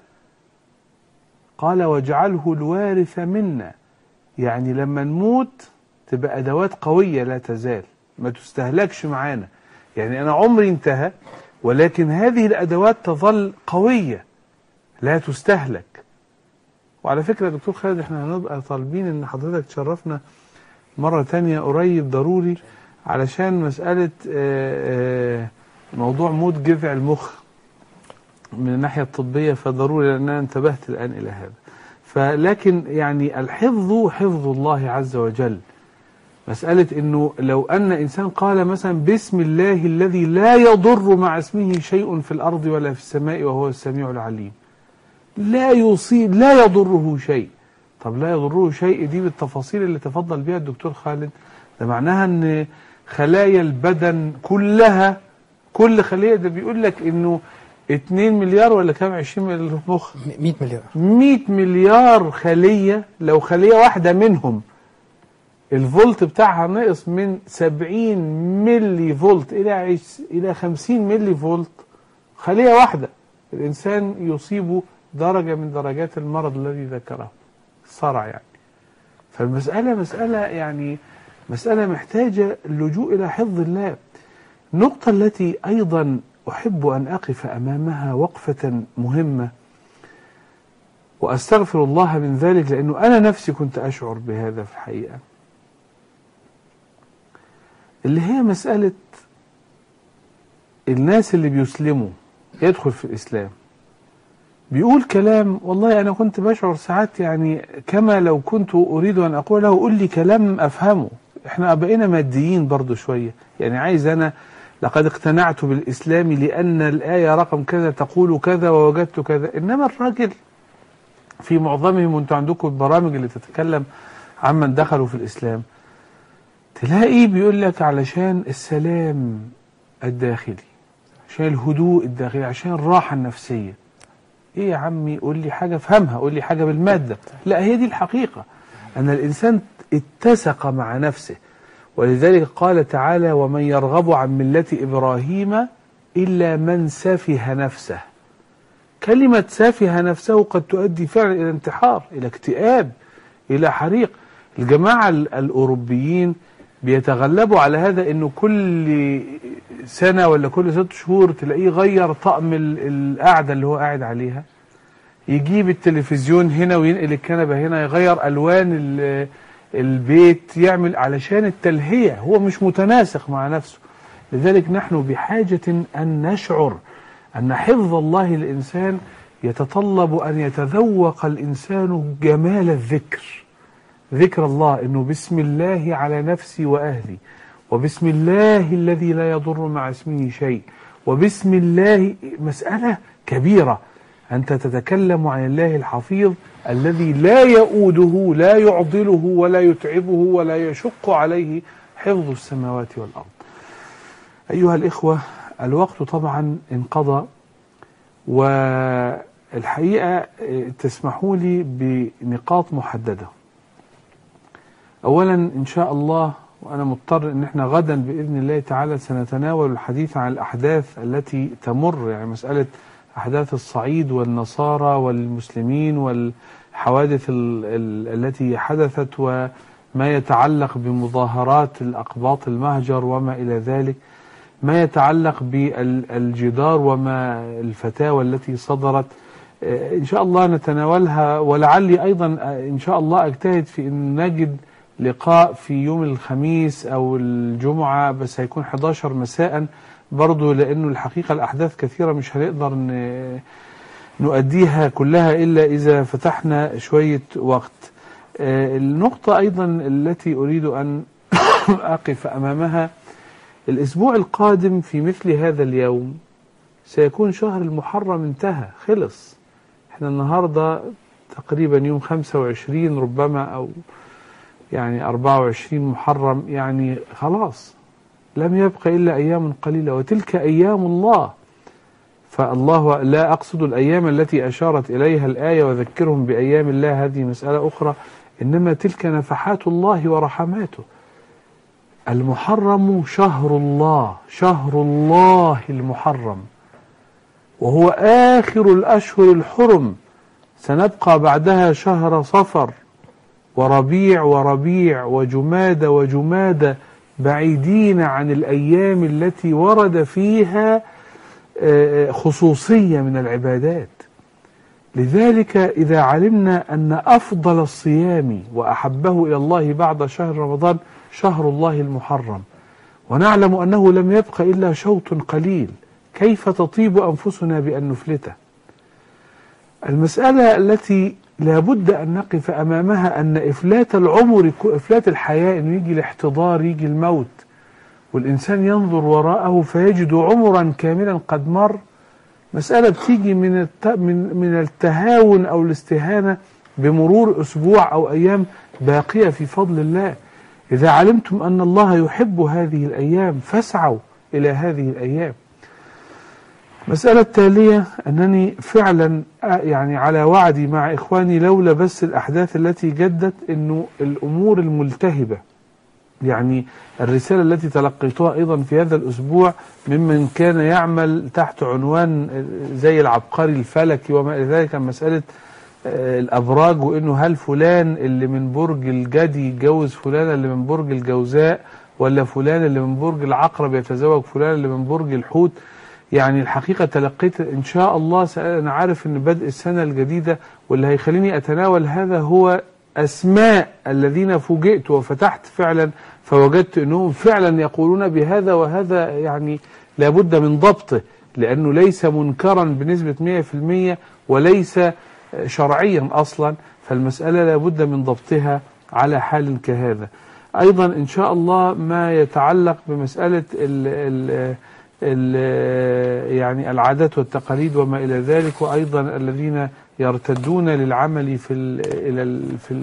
قال واجعله الوارث منا يعني لما نموت تبقى أدوات قوية لا تزال ما تستهلكش معانا يعني أنا عمري انتهى ولكن هذه الأدوات تظل قوية لا تستهلك وعلى فكرة يا دكتور خالد احنا هنبقى طالبين ان حضرتك تشرفنا مرة تانية قريب ضروري علشان مسألة آه، آه، موضوع موت جذع المخ من الناحية الطبية فضروري لأن أنا انتبهت الآن إلى هذا فلكن يعني الحفظ حفظ الله عز وجل مسألة أنه لو أن إنسان قال مثلا بسم الله الذي لا يضر مع اسمه شيء في الأرض ولا في السماء وهو السميع العليم لا يصيب لا يضره شيء طب لا يضره شيء دي بالتفاصيل اللي تفضل بها الدكتور خالد ده معناها ان خلايا البدن كلها كل خلية ده بيقول لك انه 2 مليار ولا كام 20 مليار مخ 100 مليار 100 مليار خلية لو خلية واحدة منهم الفولت بتاعها نقص من 70 ملي فولت إلى عش- إلى 50 ملي فولت خلية واحدة الإنسان يصيبه درجة من درجات المرض الذي ذكره الصرع يعني فالمسألة مسألة يعني مسألة محتاجة اللجوء إلى حفظ الله النقطة التي أيضا أحب أن أقف أمامها وقفة مهمة وأستغفر الله من ذلك لأنه أنا نفسي كنت أشعر بهذا في الحقيقة اللي هي مسألة الناس اللي بيسلموا يدخل في الإسلام بيقول كلام والله أنا كنت بشعر ساعات يعني كما لو كنت أريد أن أقول له قل لي كلام أفهمه احنا بقينا ماديين برضو شوية يعني عايز أنا لقد اقتنعت بالإسلام لأن الآية رقم كذا تقول كذا ووجدت كذا إنما الراجل في معظمهم وانتوا عندكم البرامج اللي تتكلم عمن دخلوا في الإسلام تلاقي بيقول لك علشان السلام الداخلي عشان الهدوء الداخلي عشان الراحة النفسية ايه يا عمي قول لي حاجة افهمها قول لي حاجة بالمادة لا هي دي الحقيقة ان الانسان اتسق مع نفسه ولذلك قال تعالى ومن يرغب عن ملة ابراهيم الا من سفه نفسه كلمة سفه نفسه قد تؤدي فعلا الى انتحار الى اكتئاب الى حريق الجماعة ال- الاوروبيين بيتغلبوا على هذا انه كل سنة ولا كل ست شهور تلاقيه غير طقم ال- القعدة اللي هو قاعد عليها يجيب التلفزيون هنا وينقل الكنبة هنا يغير ألوان ال- البيت يعمل علشان التلهية هو مش متناسق مع نفسه لذلك نحن بحاجة أن نشعر أن حفظ الله للإنسان يتطلب أن يتذوق الإنسان جمال الذكر ذكر الله انه بسم الله على نفسي واهلي وبسم الله الذي لا يضر مع اسمه شيء وبسم الله مسألة كبيرة أنت تتكلم عن الله الحفيظ الذي لا يؤوده لا يعضله ولا يتعبه ولا يشق عليه حفظ السماوات والأرض أيها الإخوة الوقت طبعا انقضى والحقيقة اه، تسمحوا لي بنقاط محددة اولا ان شاء الله وانا مضطر ان احنا غدا باذن الله تعالى سنتناول الحديث عن الاحداث التي تمر يعني مساله احداث الصعيد والنصارى والمسلمين والحوادث ال ال التي حدثت وما يتعلق بمظاهرات الاقباط المهجر وما الى ذلك ما يتعلق بالجدار وما الفتاوى التي صدرت آه، ان شاء الله نتناولها ولعلي ايضا آه، ان شاء الله اجتهد في ان نجد لقاء في يوم الخميس أو الجمعة بس هيكون 11 مساء برضو لأنه الحقيقة الأحداث كثيرة مش هنقدر ن- نؤديها كلها إلا إذا فتحنا شوية وقت آه، النقطة أيضا التي أريد أن أقف أمامها الأسبوع القادم في مثل هذا اليوم سيكون شهر المحرم انتهى خلص احنا النهاردة تقريبا يوم 25 ربما أو يعني 24 محرم يعني خلاص لم يبق إلا أيام قليلة وتلك أيام الله فالله لا أقصد الأيام التي أشارت إليها الآية وذكرهم بأيام الله هذه مسألة أخرى إنما تلك نفحات الله ورحماته المحرم شهر الله شهر الله المحرم وهو آخر الأشهر الحرم سنبقى بعدها شهر صفر وربيع وربيع وجماد وجماد بعيدين عن الأيام التي ورد فيها آه، خصوصية من العبادات لذلك إذا علمنا أن أفضل الصيام وأحبه إلى الله بعد شهر رمضان شهر الله المحرم ونعلم أنه لم يبق إلا شوط قليل كيف تطيب أنفسنا بأن نفلته المسألة التي لابد أن نقف أمامها أن إفلات العمر إفلات الحياة أنه يجي الاحتضار يجي الموت والإنسان ينظر وراءه فيجد عمرا كاملا قد مر مسألة بتيجي من الت... من من التهاون أو الاستهانة بمرور أسبوع أو أيام باقية في فضل الله إذا علمتم أن الله يحب هذه الأيام فاسعوا إلى هذه الأيام المسألة التالية أنني فعلا آه، يعني على وعدي مع إخواني لولا بس الأحداث التي جدت أنه الأمور الملتهبة يعني الرسالة التي تلقيتها أيضا في هذا الأسبوع ممن كان يعمل تحت عنوان زي العبقري الفلكي وما إلى ذلك عن مسألة آه، الأبراج وإنه هل فلان اللي من برج الجدي يتجوز فلانة اللي من برج الجوزاء ولا فلان اللي من برج العقرب يتزوج فلان اللي من برج الحوت يعني الحقيقة تلقيت إن شاء الله سأ- أنا عارف إن بدء السنة الجديدة واللي هيخليني أتناول هذا هو أسماء الذين فوجئت وفتحت فعلا فوجدت أنهم فعلا يقولون بهذا وهذا يعني لابد من ضبطه لأنه ليس منكرا بنسبة 100% وليس شرعيا أصلا فالمسألة لابد من ضبطها على حال كهذا أيضا إن شاء الله ما يتعلق بمسألة ال ال ال يعني العادات والتقاليد وما إلى ذلك وأيضا الذين يرتدون للعمل في ال إلى ال في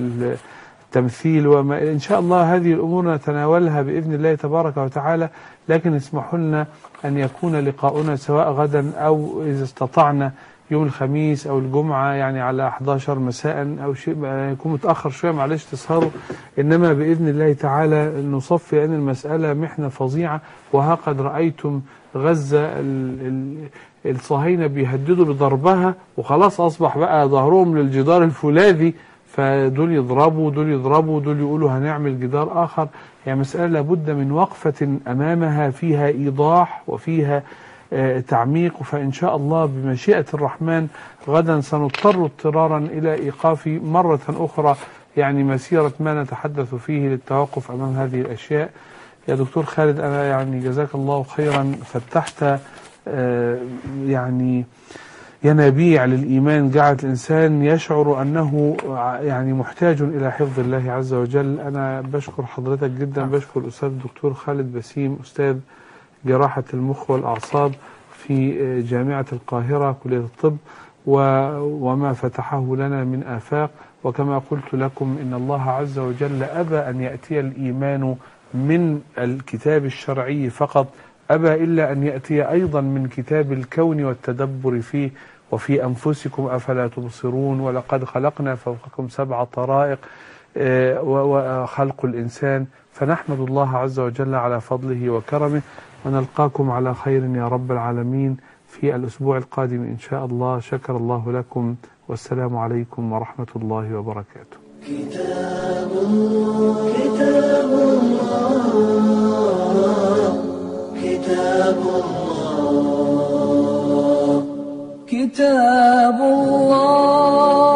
التمثيل وما إن شاء الله هذه الأمور نتناولها بإذن الله تبارك وتعالى لكن اسمحوا لنا أن يكون لقاؤنا سواء غدا أو إذا استطعنا يوم الخميس أو الجمعة يعني على 11 مساء أو شيء يكون متأخر شوية معلش تسهروا إنما بإذن الله تعالى نصفي أن المسألة محنة فظيعة وها قد رأيتم غزة ال- ال- الصهاينة بيهددوا بضربها وخلاص أصبح بقى ظهرهم للجدار الفولاذي فدول يضربوا دول يضربوا دول يقولوا هنعمل جدار آخر يعني مسألة لابد من وقفة أمامها فيها إيضاح وفيها آه، تعميق فإن شاء الله بمشيئة الرحمن غدا سنضطر اضطرارا إلى إيقاف مرة أخرى يعني مسيرة ما نتحدث فيه للتوقف أمام هذه الأشياء يا دكتور خالد أنا يعني جزاك الله خيرا فتحت آه، يعني ينابيع للإيمان جعلت الإنسان يشعر أنه ع- يعني محتاج إلى حفظ الله عز وجل أنا بشكر حضرتك جدا بشكر الأستاذ الدكتور خالد بسيم أستاذ جراحة المخ والأعصاب في آه، جامعة القاهرة كلية الطب و- وما فتحه لنا من آفاق وكما قلت لكم إن الله عز وجل أبى أن يأتي الإيمان من الكتاب الشرعي فقط أبى إلا أن يأتي أيضا من كتاب الكون والتدبر فيه وفي أنفسكم أفلا تبصرون ولقد خلقنا فوقكم سبع طرائق آه، و- وخلق الإنسان فنحمد الله عز وجل على فضله وكرمه ونلقاكم على خير يا رب العالمين في الأسبوع القادم إن شاء الله شكر الله لكم والسلام عليكم ورحمة الله وبركاته كتاب الله